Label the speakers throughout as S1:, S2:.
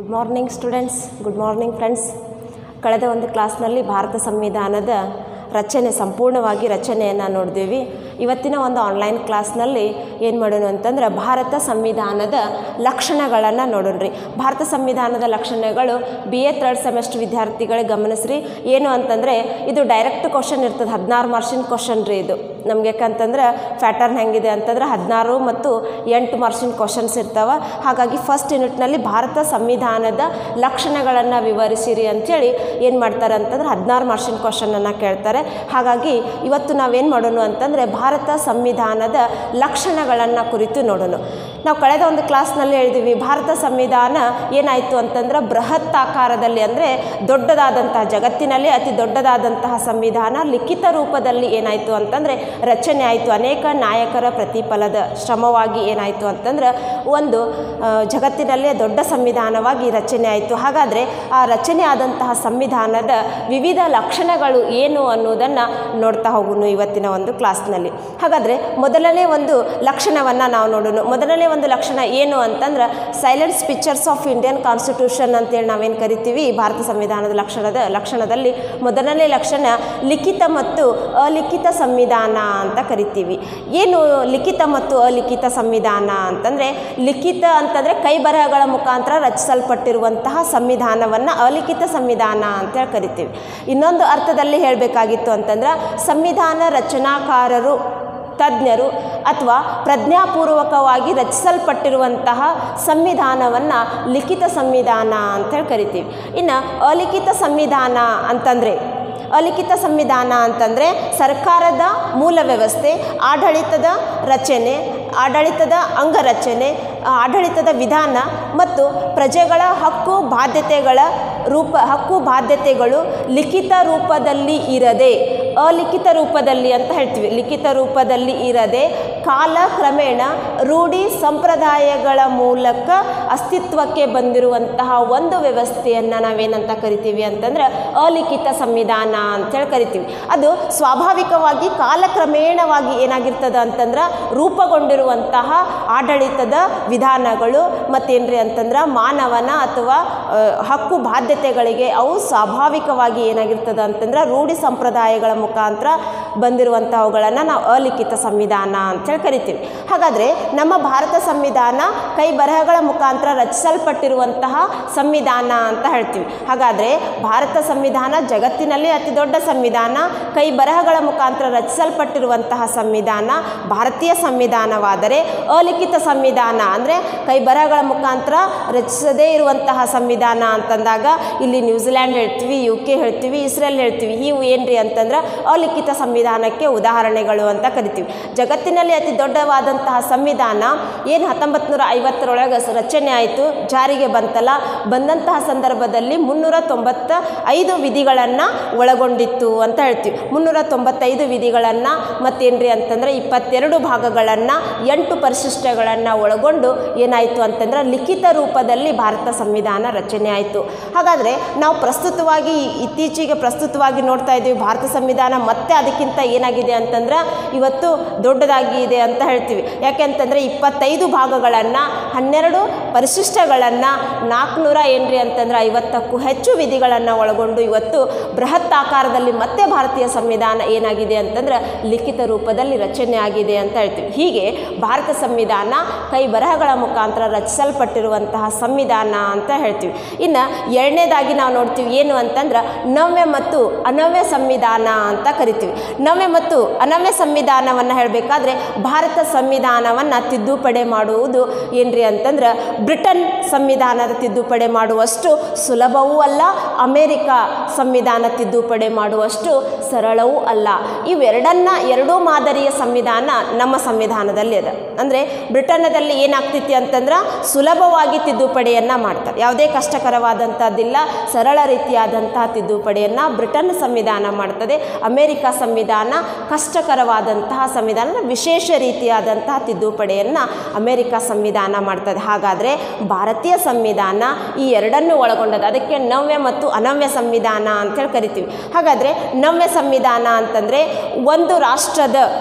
S1: good morning students good morning friends ಕಳೆದ ಒಂದು ಕ್ಲಾಸ್ನಲ್ಲಿ ಭಾರತ ಸಂವಿಧಾನದ ರಚನೆ ಸಂಪೂರ್ಣವಾಗಿ ರಚನೆಯನ್ನು ನೋಡಿದ್ವಿ ಇವತ್ತಿನ ಒಂದು ಆನ್ಲೈನ್ ಕ್ಲಾಸ್ನಲ್ಲಿ ಏನು ಮಾಡೋಣ ಅಂತಂದ್ರೆ ಭಾರತ ಸಂವಿಧಾನದ ಲಕ್ಷಣಗಳನ್ನು ನೋಡೋಣ್ರಿ ಭಾರತ ಸಂವಿಧಾನದ ಲಕ್ಷಣಗಳು ಬಿ ಎ ಥರ್ಡ್ ಸೆಮೆಸ್ಟರ್ ವಿದ್ಯಾರ್ಥಿಗಳಿಗೆ ಗಮನಿಸ್ರಿ ಏನು ಅಂತಂದರೆ ಇದು ಡೈರೆಕ್ಟ್ ಕ್ವಶನ್ ಇರ್ತದೆ ಹದಿನಾರು ಮಾರ್ಕ್ಸಿನ ಕ್ವಶನ್ ರೀ ಇದು ನಮ್ಗೆ ಯಾಕಂತಂದ್ರೆ ಪ್ಯಾಟರ್ನ್ ಹೆಂಗಿದೆ ಅಂತಂದ್ರೆ ಹದಿನಾರು ಮತ್ತು ಎಂಟು ಮಾರ್ಕ್ಸಿನ ಕ್ವಶನ್ಸ್ ಇರ್ತಾವೆ ಹಾಗಾಗಿ ಫಸ್ಟ್ ಯೂನಿಟ್ನಲ್ಲಿ ಭಾರತ ಸಂವಿಧಾನದ ಲಕ್ಷಣಗಳನ್ನು ವಿವರಿಸಿರಿ ಅಂಥೇಳಿ ಏನು ಮಾಡ್ತಾರೆ ಅಂತಂದ್ರೆ ಹದಿನಾರು ಮಾರ್ಕ್ಸಿನ ಕ್ವಶನನ್ನು ಕೇಳ್ತಾರೆ ಹಾಗಾಗಿ ಇವತ್ತು ನಾವೇನು ಮಾಡೋಣ ಅಂತಂದರೆ ಭಾರತ ಸಂವಿಧಾನದ ಲಕ್ಷಣಗಳನ್ನು ಕುರಿತು ನೋಡೋಣ ನಾವು ಕಳೆದ ಒಂದು ಕ್ಲಾಸ್ನಲ್ಲಿ ಹೇಳಿದ್ದೀವಿ ಭಾರತ ಸಂವಿಧಾನ ಏನಾಯಿತು ಅಂತಂದ್ರೆ ಬೃಹತ್ ಆಕಾರದಲ್ಲಿ ಅಂದರೆ ದೊಡ್ಡದಾದಂತಹ ಜಗತ್ತಿನಲ್ಲಿ ಅತಿ ದೊಡ್ಡದಾದಂತಹ ಸಂವಿಧಾನ ಲಿಖಿತ ರೂಪದಲ್ಲಿ ಏನಾಯಿತು ಅಂತಂದರೆ ರಚನೆ ಆಯಿತು ಅನೇಕ ನಾಯಕರ ಪ್ರತಿಫಲದ ಶ್ರಮವಾಗಿ ಏನಾಯಿತು ಅಂತಂದ್ರೆ ಒಂದು ಆ, ಜಗತ್ತಿನಲ್ಲೇ ದೊಡ್ಡ ಸಂವಿಧಾನವಾಗಿ ರಚನೆ ಆಯಿತು ಹಾಗಾದರೆ ಆ ರಚನೆ ಆದಂತಹ ಸಂವಿಧಾನದ ವಿವಿಧ ಲಕ್ಷಣಗಳು ಏನು ಅನ್ನೋದನ್ನು ನೋಡ್ತಾ ಹೋಗೋಣ ಇವತ್ತಿನ ಒಂದು ಕ್ಲಾಸ್ನಲ್ಲಿ ಹಾಗಾದರೆ ಮೊದಲನೇ ಒಂದು ಲಕ್ಷಣವನ್ನು ನಾವು ನೋಡೋಣ ಮೊದಲನೇ ಒಂದು ಲಕ್ಷಣ ಏನು ಅಂತಂದ್ರೆ salient features of Indian constitution ಅಂತೇಳಿ ನಾವೇನು ಕರಿತೀವಿ ಭಾರತ ಸಂವಿಧಾನದ ಲಕ್ಷಣದ ಲಕ್ಷಣದಲ್ಲಿ ಮೊದಲನೇ ಲಕ್ಷಣ ಲಿಖಿತ ಮತ್ತು ಅಲಿಖಿತ ಸಂವಿಧಾನ ಅಂತ ಕರಿತೀವಿ ಏನು ಲಿಖಿತ ಮತ್ತು ಅಲಿಖಿತ ಸಂವಿಧಾನ ಅಂತಂದರೆ ಲಿಖಿತ ಅಂತಂದರೆ ಕೈ ಬರಹಗಳ ಮುಖಾಂತರ ರಚಿಸಲ್ಪಟ್ಟಿರುವಂತಹ ಸಂವಿಧಾನವನ್ನು ಅಲಿಖಿತ ಸಂವಿಧಾನ ಅಂತೇಳಿ ಕರಿತೀವಿ ಇನ್ನೊಂದು ಅರ್ಥದಲ್ಲಿ ಹೇಳಬೇಕಾಗಿತ್ತು ಅಂತಂದ್ರೆ ಸಂವಿಧಾನ ರಚನಾಕಾರರು ತಜ್ಞರು ಅಥವಾ ಪ್ರಜ್ಞಾಪೂರ್ವಕವಾಗಿ ರಚಿಸಲ್ಪಟ್ಟಿರುವಂತಹ ಸಂವಿಧಾನವನ್ನು ಲಿಖಿತ ಸಂವಿಧಾನ ಅಂತೇಳಿ ಕರಿತೀವಿ ಇನ್ನು ಅಲಿಖಿತ ಸಂವಿಧಾನ ಅಂತಂದರೆ ಅಲಿಖಿತ ಸಂವಿಧಾನ ಅಂತಂದರೆ ಸರ್ಕಾರದ ಮೂಲ ವ್ಯವಸ್ಥೆ ಆಡಳಿತದ ರಚನೆ ಆಡಳಿತದ ಅಂಗರಚನೆ ಆಡಳಿತದ ವಿಧಾನ ಮತ್ತು ಪ್ರಜೆಗಳ ಹಕ್ಕು ಬಾಧ್ಯತೆಗಳ ರೂಪ ಹಕ್ಕು ಬಾಧ್ಯತೆಗಳು ಲಿಖಿತ ರೂಪದಲ್ಲಿ ಇರದೆ ಅಲಿಖಿತ ರೂಪದಲ್ಲಿ ಅಂತ ಹೇಳ್ತೀವಿ ಲಿಖಿತ ರೂಪದಲ್ಲಿ ಇರದೆ ಕಾಲಕ್ರಮೇಣ ರೂಢಿ ಸಂಪ್ರದಾಯಗಳ ಮೂಲಕ ಅಸ್ತಿತ್ವಕ್ಕೆ ಬಂದಿರುವಂತಹ ಒಂದು ವ್ಯವಸ್ಥೆಯನ್ನು ನಾವೇನಂತ ಕರಿತೀವಿ ಅಂತಂದ್ರೆ ಅಲಿಖಿತ ಸಂವಿಧಾನ ಅಂತೇಳಿ ಕರಿತೀವಿ ಅದು ಸ್ವಾಭಾವಿಕವಾಗಿ ಕಾಲಕ್ರಮೇಣವಾಗಿ ಏನಾಗಿರ್ತದ ಅಂತಂದ್ರೆ ರೂಪುಗೊಂಡಿರುವಂತಹ ಆಡಳಿತದ ವಿಧಾನಗಳು ಮತ್ತೇನ್ರಿ ಅಂತಂದ್ರೆ ಮಾನವನ ಅಥವಾ ಆ, ಹಕ್ಕು ಬಾಧ್ಯತೆಗಳಿಗೆ ಅವು ಸ್ವಾಭಾವಿಕವಾಗಿ ಏನಾಗಿರ್ತದ ಅಂತಂದ್ರೆ ರೂಢಿ ಸಂಪ್ರದಾಯಗಳ ಮುಖಾಂತರ ಬಂದಿರುವಂತಹವುಗಳನ್ನು ನಾವು ಅಲಿಖಿತ ಸಂವಿಧಾನ ಅಂತೇಳಿ ಕರಿತೀವಿ ಹಾಗಾದರೆ ನಮ್ಮ ಭಾರತ ಸಂವಿಧಾನ ಕೈ ಬರಹಗಳ ಮುಖಾಂತರ ರಚಿಸಲ್ಪಟ್ಟಿರುವಂತಹ ಸಂವಿಧಾನ ಅಂತ ಹೇಳ್ತೀವಿ ಹಾಗಾದರೆ ಭಾರತ ಸಂವಿಧಾನ ಜಗತ್ತಿನಲ್ಲಿ ಅತಿ ದೊಡ್ಡ ಸಂವಿಧಾನ ಕೈ ಬರಹಗಳ ಮುಖಾಂತರ ರಚಿಸಲ್ಪಟ್ಟಿರುವಂತಹ ಸಂವಿಧಾನ ಭಾರತೀಯ ಸಂವಿಧಾನವಾದರೆ ಅಲಿಖಿತ ಸಂವಿಧಾನ ಅಂದರೆ ಕೈ ಬರಹಗಳ ಮುಖಾಂತರ ರಚಿಸದೇ ಇರುವಂತಹ ಸಂವಿಧಾನ ಅಂತಂದಾಗ ಇಲ್ಲಿ ನ್ಯೂಜಿಲ್ಯಾಂಡ್ ಹೇಳ್ತೀವಿ ಯು ಕೆ ಹೇಳ್ತೀವಿ ಇಸ್ರೇಲ್ ಹೇಳ್ತೀವಿ ಇವು ಏನ್ರಿ ಅಂತಂದ್ರೆ ಅಲಿಖಿತ ಸಂವಿಧಾನಕ್ಕೆ ಉದಾಹರಣೆಗಳು ಅಂತ ಕರಿತೀವಿ ಜಗತ್ತಿನಲ್ಲಿ ಅತಿ ದೊಡ್ಡವಾದಂತಹ ಸಂವಿಧಾನ ಏನು ಹತ್ತೊಂಬತ್ತು ನೂರ ಐವತ್ತರೊಳಗೆ ಸ- ರಚನೆ ಆಯಿತು ಜಾರಿಗೆ ಬಂತಲ್ಲ ಬಂದಂತಹ ಸಂದರ್ಭದಲ್ಲಿ ಮುನ್ನೂರ ತೊಂಬತ್ತ ಐದು ವಿಧಿಗಳನ್ನು ಒಳಗೊಂಡಿತ್ತು ಅಂತ ಹೇಳ್ತೀವಿ ಮುನ್ನೂರ ತೊಂಬತ್ತೈದು ವಿಧಿಗಳನ್ನು ಮತ್ತೇನ್ರಿ ಅಂತಂದ್ರೆ ಇಪ್ಪತ್ತೆರಡು ಭಾಗಗಳನ್ನು ಎಂಟು ಪರಿಶಿಷ್ಟಗಳನ್ನು ಒಳಗೊಂಡು ಏನಾಯಿತು ಅಂತಂದ್ರೆ ಲಿಖಿತ ರೂಪದಲ್ಲಿ ಭಾರತ ಸಂವಿಧಾನ ರಚನೆ ಆಯಿತು ಹಾಗಾದರೆ ನಾವು ಪ್ರಸ್ತುತವಾಗಿ ಇತ್ತೀಚೆಗೆ ಪ್ರಸ್ತುತವಾಗಿ ನೋಡ್ತಾ ಇದ್ದೀವಿ ಭಾರತ ಸಂವಿಧಾನ ಮತ್ತೆ ಅದಕ್ಕಿಂತ ಏನಾಗಿದೆ ಅಂತಂದ್ರೆ ಇವತ್ತು ದೊಡ್ಡದಾಗಿ ಇದೆ ಅಂತ ಹೇಳ್ತೀವಿ ಯಾಕೆಂತಂದರೆ ಇಪ್ಪತ್ತೈದು ಭಾಗಗಳನ್ನು ಹನ್ನೆರಡು ಪರಿಶಿಷ್ಟಗಳನ್ನು ನಾಲ್ಕುನೂರ ಏನ್ರಿ ಅಂತಂದ್ರೆ ಐವತ್ತಕ್ಕೂ ಹೆಚ್ಚು ವಿಧಿಗಳನ್ನು ಒಳಗೊಂಡು ಇವತ್ತು ಬೃಹತ್ ಆಕಾರದಲ್ಲಿ ಮತ್ತೆ ಭಾರತೀಯ ಸಂವಿಧಾನ ಏನಾಗಿದೆ ಅಂತಂದ್ರೆ ಲಿಖಿತ ರೂಪದಲ್ಲಿ ರಚನೆ ಆಗಿದೆ ಅಂತ ಹೇಳ್ತೀವಿ ಹೀಗೆ ಭಾರತ ಸಂವಿಧಾನ ಕೈ ಬರಹಗಳ ಮುಖಾಂತರ ರಚಿಸಲ್ಪಟ್ಟಿರುವಂತಹ ಸಂವಿಧಾನ ಅಂತ ಹೇಳ್ತೀವಿ ಇನ್ನು ಎರಡನೇದಾಗಿ ನಾವು ನೋಡ್ತೀವಿ ಏನು ಅಂತಂದ್ರೆ ನವ್ಯ ಮತ್ತು ಅನವ್ಯ ಸಂವಿಧಾನ ಅಂತ ಕರಿತೀವಿ ನವ್ಯ ಮತ್ತು ಅನವ್ಯ ಸಂವಿಧಾನವನ್ನು ಹೇಳಬೇಕಾದ್ರೆ ಭಾರತ ಸಂವಿಧಾನವನ್ನು ತಿದ್ದುಪಡಿ ಮಾಡುವುದು ಏನ್ರಿ ಅಂತಂದ್ರೆ ಬ್ರಿಟನ್ ಸಂವಿಧಾನದ ತಿದ್ದುಪಡಿ ಮಾಡುವಷ್ಟು ಸುಲಭವೂ ಅಲ್ಲ ಅಮೇರಿಕ ಸಂವಿಧಾನ ತಿದ್ದುಪಡಿ ಮಾಡುವಷ್ಟು ಸರಳವೂ ಅಲ್ಲ ಇವೆರಡನ್ನ ಎರಡೂ ಮಾದರಿಯ ಸಂವಿಧಾನ ನಮ್ಮ ಸಂವಿಧಾನದಲ್ಲಿ ಅದ ಅಂದರೆ ಬ್ರಿಟನ್ನದಲ್ಲಿ ಏನಾಗ್ತಿತ್ತು ಅಂತಂದ್ರೆ ಸುಲಭವಾಗಿ ತಿದ್ದುಪಡಿಯನ್ನು ಮಾಡ್ತಾರೆ ಯಾವುದೇ ಕಷ್ಟಕರವಾದಂಥದ್ದಿಲ್ಲ ಸರಳ ರೀತಿಯಾದಂತಹ ತಿದ್ದುಪಡಿಯನ್ನು ಬ್ರಿಟನ್ ಸಂವಿಧಾನ ಮಾಡ್ತದೆ ಅಮೇರಿಕ ಸಂವಿಧಾನ ಕಷ್ಟಕರವಾದಂತಹ ಸಂವಿಧಾನ ವಿಶೇಷ ರೀತಿಯಾದಂತಹ ತಿದ್ದುಪಡಿಯನ್ನು ಅಮೇರಿಕ ಸಂವಿಧಾನ ಮಾಡ್ತದೆ ಹಾಗಾದರೆ ಭಾರತೀಯ ಸಂವಿಧಾನ ಈ ಎರಡನ್ನು ಒಳಗೊಂಡದ್ದು ಅದಕ್ಕೆ ನವ್ಯ ಮತ್ತು ಅನವ್ಯ ಸಂವಿಧಾನ ಅಂತೇಳಿ ಕರಿತೀವಿ ಹಾಗಾದರೆ ನವ್ಯ ಸಂವಿಧಾನ ಅಂತಂದರೆ ಒಂದು ರಾಷ್ಟ್ರದ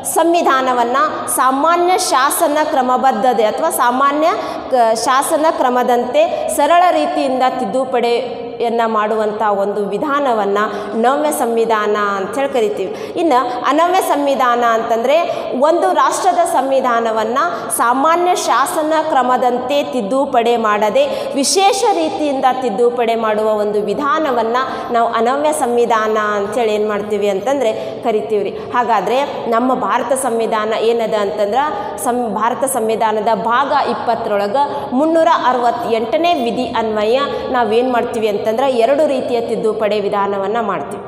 S1: ಸಂವಿಧಾನವನ್ನು ಸಾಮಾನ್ಯ ಶಾಸನ ಕ್ರಮಬದ್ಧತೆ ಅಥವಾ ಸಾಮಾನ್ಯ ಕ ಶಾಸನ ಕ್ರಮದಂತೆ ಸರಳ ರೀತಿಯಿಂದ ತಿದ್ದುಪಡಿಯನ್ನು ಮಾಡುವಂಥ ಒಂದು ವಿಧಾನವನ್ನು ನವ್ಯ ಸಂವಿಧಾನ ಅಂಥೇಳಿ ಕರಿತೀವಿ ಇನ್ನು ಅನವ್ಯ ಸಂವಿಧಾನ ಅಂತಂದರೆ ಒಂದು ರಾಷ್ಟ್ರದ ಸಂವಿಧಾನವನ್ನು ಸಾಮಾನ್ಯ ಶಾಸನ ಕ್ರಮದಂತೆ ತಿದ್ದುಪಡಿ ಮಾಡದೆ ವಿಶೇಷ ರೀತಿಯಿಂದ ತಿದ್ದುಪಡಿ ಮಾಡುವ ಒಂದು ವಿಧಾನವನ್ನು ನಾವು ಅನವ್ಯ ಸಂವಿಧಾನ ಅಂಥೇಳಿ ಏನು ಮಾಡ್ತೀವಿ ಅಂತಂದರೆ ಕರಿತೀವಿ ರೀ ಹಾಗಾದರೆ ನಮ್ಮ ಭಾರತ ಸಂವಿಧಾನ ಏನದ ಅಂತಂದ್ರೆ ಸಂ ಭಾರತ ಸಂವಿಧಾನದ ಭಾಗ ಇಪ್ಪತ್ತರೊಳಗೆ ಮುನ್ನೂರ ಅರವತ್ತೆಂಟನೇ ವಿಧಿ ಅನ್ವಯ ನಾವೇನು ಮಾಡ್ತೀವಿ ಅಂತಂದ್ರೆ ಎರಡು ರೀತಿಯ ತಿದ್ದುಪಡಿ ವಿಧಾನವನ್ನು ಮಾಡ್ತೀವಿ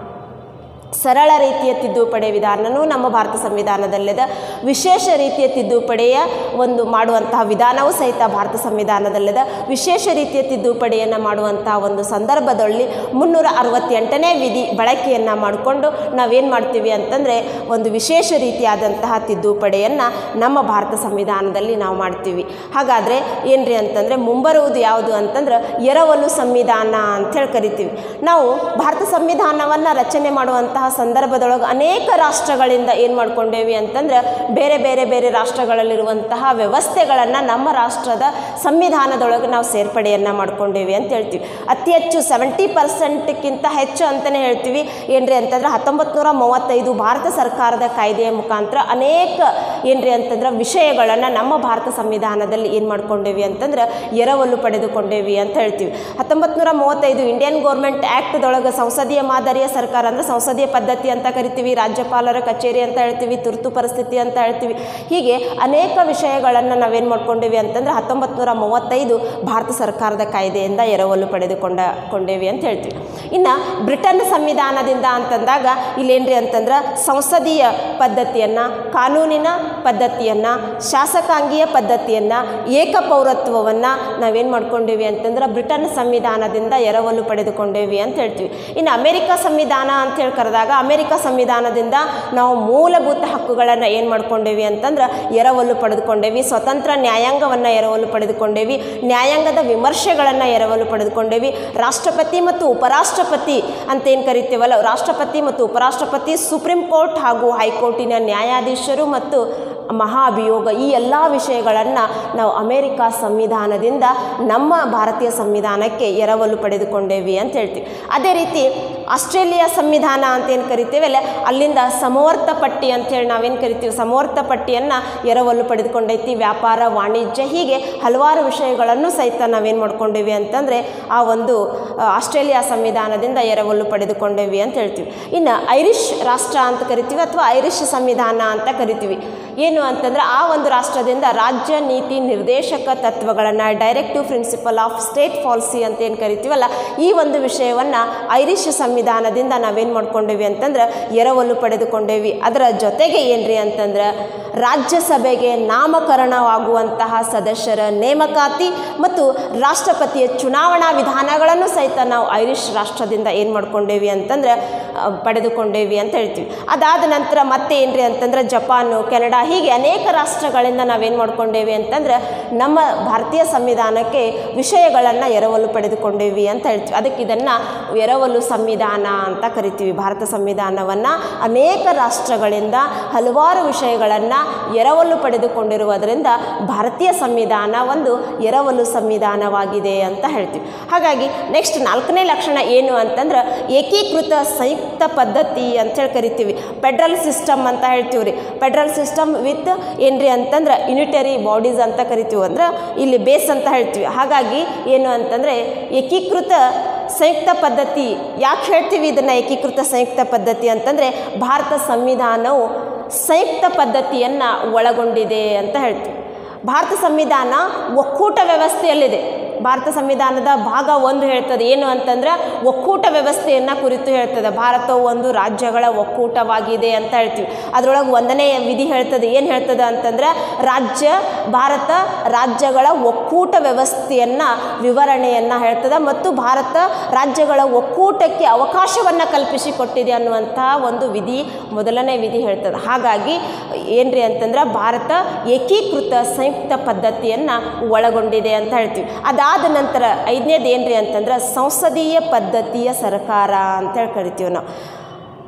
S1: ಸರಳ ರೀತಿಯ ತಿದ್ದುಪಡಿ ವಿಧಾನವೂ ನಮ್ಮ ಭಾರತ ಸಂವಿಧಾನದಲ್ಲಿದೆ ವಿಶೇಷ ರೀತಿಯ ತಿದ್ದುಪಡಿಯ ಒಂದು ಮಾಡುವಂತಹ ವಿಧಾನವೂ ಸಹಿತ ಭಾರತ ಸಂವಿಧಾನದಲ್ಲಿದೆ ವಿಶೇಷ ರೀತಿಯ ತಿದ್ದುಪಡಿಯನ್ನು ಮಾಡುವಂತಹ ಒಂದು ಸಂದರ್ಭದಲ್ಲಿ ಮುನ್ನೂರ ಅರವತ್ತೆಂಟನೇ ವಿಧಿ ಬಳಕೆಯನ್ನು ಮಾಡಿಕೊಂಡು ನಾವೇನು ಮಾಡ್ತೀವಿ ಅಂತಂದರೆ ಒಂದು ವಿಶೇಷ ರೀತಿಯಾದಂತಹ ತಿದ್ದುಪಡಿಯನ್ನು ನಮ್ಮ ಭಾರತ ಸಂವಿಧಾನದಲ್ಲಿ ನಾವು ಮಾಡ್ತೀವಿ ಹಾಗಾದರೆ ಏನ್ರಿ ಅಂತಂದರೆ ಮುಂಬರುವುದು ಯಾವುದು ಅಂತಂದ್ರೆ ಎರವಲು ಸಂವಿಧಾನ ಅಂಥೇಳಿ ಕರಿತೀವಿ ನಾವು ಭಾರತ ಸಂವಿಧಾನವನ್ನು ರಚನೆ ಮಾಡುವಂತಹ ಸಂದರ್ಭದೊಳಗೆ ಅನೇಕ ರಾಷ್ಟ್ರಗಳಿಂದ ಏನು ಮಾಡ್ಕೊಂಡೇವಿ ಅಂತಂದ್ರೆ ಬೇರೆ ಬೇರೆ ಬೇರೆ ರಾಷ್ಟ್ರಗಳಲ್ಲಿರುವಂತಹ ವ್ಯವಸ್ಥೆಗಳನ್ನು ನಮ್ಮ ರಾಷ್ಟ್ರದ ಸಂವಿಧಾನದೊಳಗೆ ನಾವು ಸೇರ್ಪಡೆಯನ್ನು ಮಾಡ್ಕೊಂಡೇವಿ ಅಂತ ಹೇಳ್ತೀವಿ ಅತಿ ಹೆಚ್ಚು ಸೆವೆಂಟಿ ಪರ್ಸೆಂಟ್ಕ್ಕಿಂತ ಹೆಚ್ಚು ಅಂತಲೇ ಹೇಳ್ತೀವಿ ಏನ್ರಿ ಅಂತಂದ್ರೆ ಹತ್ತೊಂಬತ್ತು ನೂರ ಮೂವತ್ತೈದು ಭಾರತ ಸರ್ಕಾರದ ಕಾಯ್ದೆಯ ಮುಖಾಂತರ ಅನೇಕ ಏನ್ರಿ ಅಂತಂದ್ರೆ ವಿಷಯಗಳನ್ನು ನಮ್ಮ ಭಾರತ ಸಂವಿಧಾನದಲ್ಲಿ ಏನು ಮಾಡ್ಕೊಂಡೇವಿ ಅಂತಂದ್ರೆ ಎರವಲು ಪಡೆದುಕೊಂಡೇವಿ ಅಂತ ಹೇಳ್ತೀವಿ ಹತ್ತೊಂಬತ್ತು ನೂರ ಮೂವತ್ತೈದು ಇಂಡಿಯನ್ ಗೌರ್ಮೆಂಟ್ ಆ್ಯಕ್ಟ್ದೊಳಗೆ ಸಂಸದೀಯ ಮಾದರಿಯ ಸರ್ಕಾರ ಅಂದರೆ ಸಂಸದೀಯ ಪದ್ಧತಿ ಅಂತ ಕರಿತೀವಿ ರಾಜ್ಯಪಾಲರ ಕಚೇರಿ ಅಂತ ಹೇಳ್ತೀವಿ ತುರ್ತು ಪರಿಸ್ಥಿತಿ ಅಂತ ಹೇಳ್ತೀವಿ ಹೀಗೆ ಅನೇಕ ವಿಷಯಗಳನ್ನು ನಾವೇನು ಮಾಡ್ಕೊಂಡೇವಿ ಅಂತಂದ್ರೆ ಹತ್ತೊಂಬತ್ತು ನೂರ ಮೂವತ್ತೈದು ಭಾರತ ಸರ್ಕಾರದ ಕಾಯ್ದೆಯಿಂದ ಎರವಲು ಪಡೆದುಕೊಂಡ ಕೊಂಡೇವಿ ಅಂತ ಹೇಳ್ತೀವಿ ಇನ್ನು ಬ್ರಿಟನ್ ಸಂವಿಧಾನದಿಂದ ಅಂತಂದಾಗ ಇಲ್ಲೇನ್ರಿ ಅಂತಂದ್ರೆ ಸಂಸದೀಯ ಪದ್ಧತಿಯನ್ನು ಕಾನೂನಿನ ಪದ್ಧತಿಯನ್ನು ಶಾಸಕಾಂಗೀಯ ಪದ್ಧತಿಯನ್ನು ಏಕಪೌರತ್ವವನ್ನು ನಾವೇನು ಮಾಡ್ಕೊಂಡೇವಿ ಅಂತಂದ್ರೆ ಬ್ರಿಟನ್ ಸಂವಿಧಾನದಿಂದ ಎರವಲು ಪಡೆದುಕೊಂಡೇವಿ ಅಂತ ಹೇಳ್ತೀವಿ ಇನ್ನು ಅಮೆರಿಕ ಸಂವಿಧಾನ ಅಂತ ಹೇಳಿ ಕರೆದಾಗ ಅಮೆರಿಕ ಸಂವಿಧಾನದಿಂದ ನಾವು ಮೂಲಭೂತ ಹಕ್ಕುಗಳನ್ನು ಏನು ಮಾಡ್ಕೊಂಡೇವಿ ಅಂತಂದ್ರೆ ಎರವಲು ಪಡೆದುಕೊಂಡೇವಿ ಸ್ವತಂತ್ರ ನ್ಯಾಯಾಂಗವನ್ನು ಎರವಲು ಪಡೆದುಕೊಂಡೇವಿ ನ್ಯಾಯಾಂಗದ ವಿಮರ್ಶೆಗಳನ್ನು ಎರವಲು ಪಡೆದುಕೊಂಡೇವಿ ರಾಷ್ಟ್ರಪತಿ ಮತ್ತು ಉಪರಾಷ್ಟ್ರಪತಿ ಅಂತ ಏನು ಕರಿತೀವಲ್ಲ ರಾಷ್ಟ್ರಪತಿ ಮತ್ತು ಉಪರಾಷ್ಟ್ರಪತಿ ಸುಪ್ರೀಂ ಕೋರ್ಟ್ ಹಾಗೂ ಹೈಕೋರ್ಟಿನ ನ್ಯಾಯಾಧೀಶರು ಮತ್ತು ಮಹಾಭಿಯೋಗ ಈ ಎಲ್ಲ ವಿಷಯಗಳನ್ನು ನಾವು ಅಮೇರಿಕ ಸಂವಿಧಾನದಿಂದ ನಮ್ಮ ಭಾರತೀಯ ಸಂವಿಧಾನಕ್ಕೆ ಎರವಲು ಪಡೆದುಕೊಂಡೇವಿ ಅಂತ ಹೇಳ್ತೀವಿ ಅದೇ ರೀತಿ ಆಸ್ಟ್ರೇಲಿಯಾ ಸಂವಿಧಾನ ಅಂತ ಏನು ಕರಿತೀವಲ್ಲ ಅಲ್ಲಿಂದ ಸಮವರ್ತ ಪಟ್ಟಿ ಅಂತೇಳಿ ನಾವೇನು ಕರಿತೀವಿ ಸಮವರ್ತ ಪಟ್ಟಿಯನ್ನು ಎರವಲು ಪಡೆದುಕೊಂಡೈತಿ ವ್ಯಾಪಾರ ವಾಣಿಜ್ಯ ಹೀಗೆ ಹಲವಾರು ವಿಷಯಗಳನ್ನು ಸಹಿತ ನಾವೇನು ಮಾಡ್ಕೊಂಡೇವಿ ಅಂತಂದರೆ ಆ ಒಂದು ಆ, ಆಸ್ಟ್ರೇಲಿಯಾ ಸಂವಿಧಾನದಿಂದ ಎರವಲು ಪಡೆದುಕೊಂಡೇವಿ ಅಂತ ಹೇಳ್ತೀವಿ ಇನ್ನು ಐರಿಷ್ ರಾಷ್ಟ್ರ ಅಂತ ಕರಿತೀವಿ ಅಥವಾ ಐರಿಷ್ ಸಂವಿಧಾನ ಅಂತ ಕರಿತೀವಿ ಏನು ಅಂತಂದ್ರೆ ಆ ಒಂದು ರಾಷ್ಟ್ರದಿಂದ ರಾಜ್ಯ ನೀತಿ ನಿರ್ದೇಶಕ ತತ್ವಗಳನ್ನು directive principle of state policy ಅಂತ ಏನು ಕರಿತೀವಲ್ಲ ಈ ಒಂದು ವಿಷಯವನ್ನು ಐರಿಷ್ ಸಂವಿಧಾನದಿಂದ ನಾವೇನು ಮಾಡ್ಕೊಂಡೇವಿ ಅಂತಂದ್ರೆ ಎರವಲು ಪಡೆದುಕೊಂಡೇವಿ ಅದರ ಜೊತೆಗೆ ಏನ್ರಿ ಅಂತಂದ್ರೆ ರಾಜ್ಯಸಭೆಗೆ ನಾಮಕರಣವಾಗುವಂತಹ ಸದಸ್ಯರ ನೇಮಕಾತಿ ಮತ್ತು ರಾಷ್ಟ್ರಪತಿಯ ಚುನಾವಣಾ ವಿಧಾನಗಳನ್ನು ಸಹಿತ ನಾವು ಐರಿಷ್ ರಾಷ್ಟ್ರದಿಂದ ಏನು ಮಾಡ್ಕೊಂಡೇವಿ ಅಂತಂದ್ರೆ ಆ, ಪಡೆದುಕೊಂಡೇವಿ ಅಂತ ಹೇಳ್ತೀವಿ ಅದಾದ ನಂತರ ಮತ್ತೆ ಏನ್ರಿ ಅಂತಂದ್ರೆ ಜಪಾನು ಕೆನಡಾ ಹೀಗೆ ಅನೇಕ ರಾಷ್ಟ್ರಗಳಿಂದ ನಾವೇನು ಮಾಡ್ಕೊಂಡೇವಿ ಅಂತಂದ್ರೆ ನಮ್ಮ ಭಾರತೀಯ ಸಂವಿಧಾನಕ್ಕೆ ವಿಷಯಗಳನ್ನು ಎರವಲು ಪಡೆದುಕೊಂಡೇವಿ ಅಂತ ಹೇಳ್ತೀವಿ ಅದಕ್ಕೆ ಇದನ್ನು ಎರವಲು ಸಂವಿಧಾನ ಅಂತ ಕರಿತೀವಿ ಭಾರತ ಸಂವಿಧಾನವನ್ನು ಅನೇಕ ರಾಷ್ಟ್ರಗಳಿಂದ ಹಲವಾರು ವಿಷಯಗಳನ್ನು ಎರವಲು ಪಡೆದುಕೊಂಡಿರುವುದರಿಂದ ಭಾರತೀಯ ಸಂವಿಧಾನ ಒಂದು ಎರವಲು ಸಂವಿಧಾನವಾಗಿದೆ ಅಂತ ಹೇಳ್ತೀವಿ ಹಾಗಾಗಿ ನೆಕ್ಸ್ಟ್ ನಾಲ್ಕನೇ ಲಕ್ಷಣ ಏನು ಅಂತಂದ್ರೆ ಏಕೀಕೃತ ಸಂಯುಕ್ತ ಪದ್ಧತಿ ಅಂತೇಳಿ ಕರಿತೀವಿ ಫೆಡ್ರಲ್ ಸಿಸ್ಟಮ್ ಅಂತ ಹೇಳ್ತೀವಿ ರೀ ಫೆಡ್ರಲ್ ಸಿಸ್ಟಮ್ ವಿತ್ ಏನ್ರಿ ಅಂತಂದ್ರೆ ಯುನಿಟರಿ ಬಾಡೀಸ್ ಅಂತ ಕರಿತೀವಿ ಅಂದ್ರೆ ಇಲ್ಲಿ ಬೇಸ್ ಅಂತ ಹೇಳ್ತೀವಿ ಹಾಗಾಗಿ ಏನು ಅಂತಂದರೆ ಏಕೀಕೃತ ಸಂಯುಕ್ತ ಪದ್ಧತಿ ಯಾಕೆ ಹೇಳ್ತೀವಿ ಇದನ್ನು ಏಕೀಕೃತ ಸಂಯುಕ್ತ ಪದ್ಧತಿ ಅಂತಂದರೆ ಭಾರತ ಸಂವಿಧಾನವು ಸಂಯುಕ್ತ ಪದ್ಧತಿಯನ್ನು ಒಳಗೊಂಡಿದೆ ಅಂತ ಹೇಳ್ತೀವಿ ಭಾರತ ಸಂವಿಧಾನ ಒಕ್ಕೂಟ ವ್ಯವಸ್ಥೆಯಲ್ಲಿದೆ ಭಾರತ ಸಂವಿಧಾನದ ಭಾಗ ಒಂದು ಹೇಳ್ತದೆ ಏನು ಅಂತಂದ್ರೆ ಒಕ್ಕೂಟ ವ್ಯವಸ್ಥೆಯನ್ನು ಕುರಿತು ಹೇಳ್ತದೆ ಭಾರತವು ಒಂದು ರಾಜ್ಯಗಳ ಒಕ್ಕೂಟವಾಗಿದೆ ಅಂತ ಹೇಳ್ತೀವಿ ಅದರೊಳಗೆ ಒಂದನೇ ವಿಧಿ ಹೇಳ್ತದೆ ಏನು ಹೇಳ್ತದೆ ಅಂತಂದ್ರೆ ರಾಜ್ಯ ಭಾರತ ರಾಜ್ಯಗಳ ಒಕ್ಕೂಟ ವ್ಯವಸ್ಥೆಯನ್ನು ವಿವರಣೆಯನ್ನು ಹೇಳ್ತದೆ ಮತ್ತು ಭಾರತ ರಾಜ್ಯಗಳ ಒಕ್ಕೂಟಕ್ಕೆ ಅವಕಾಶವನ್ನು ಕಲ್ಪಿಸಿಕೊಟ್ಟಿದೆ ಅನ್ನುವಂತಹ ಒಂದು ವಿಧಿ ಮೊದಲನೇ ವಿಧಿ ಹೇಳ್ತದೆ ಹಾಗಾಗಿ ಏನ್ರಿ ಅಂತಂದ್ರೆ ಭಾರತ ಏಕೀಕೃತ ಸಂಯುಕ್ತ ಪದ್ಧತಿಯನ್ನು ಒಳಗೊಂಡಿದೆ ಅಂತ ಹೇಳ್ತೀವಿ ಅದಾದ ನಂತರ ಐದನೇದು ಏನ್ರಿ ಅಂತಂದ್ರೆ ಸಂಸದೀಯ ಪದ್ಧತಿಯ ಸರ್ಕಾರ ಅಂತೇಳಿ ಕರಿತೀವಿ ನಾವು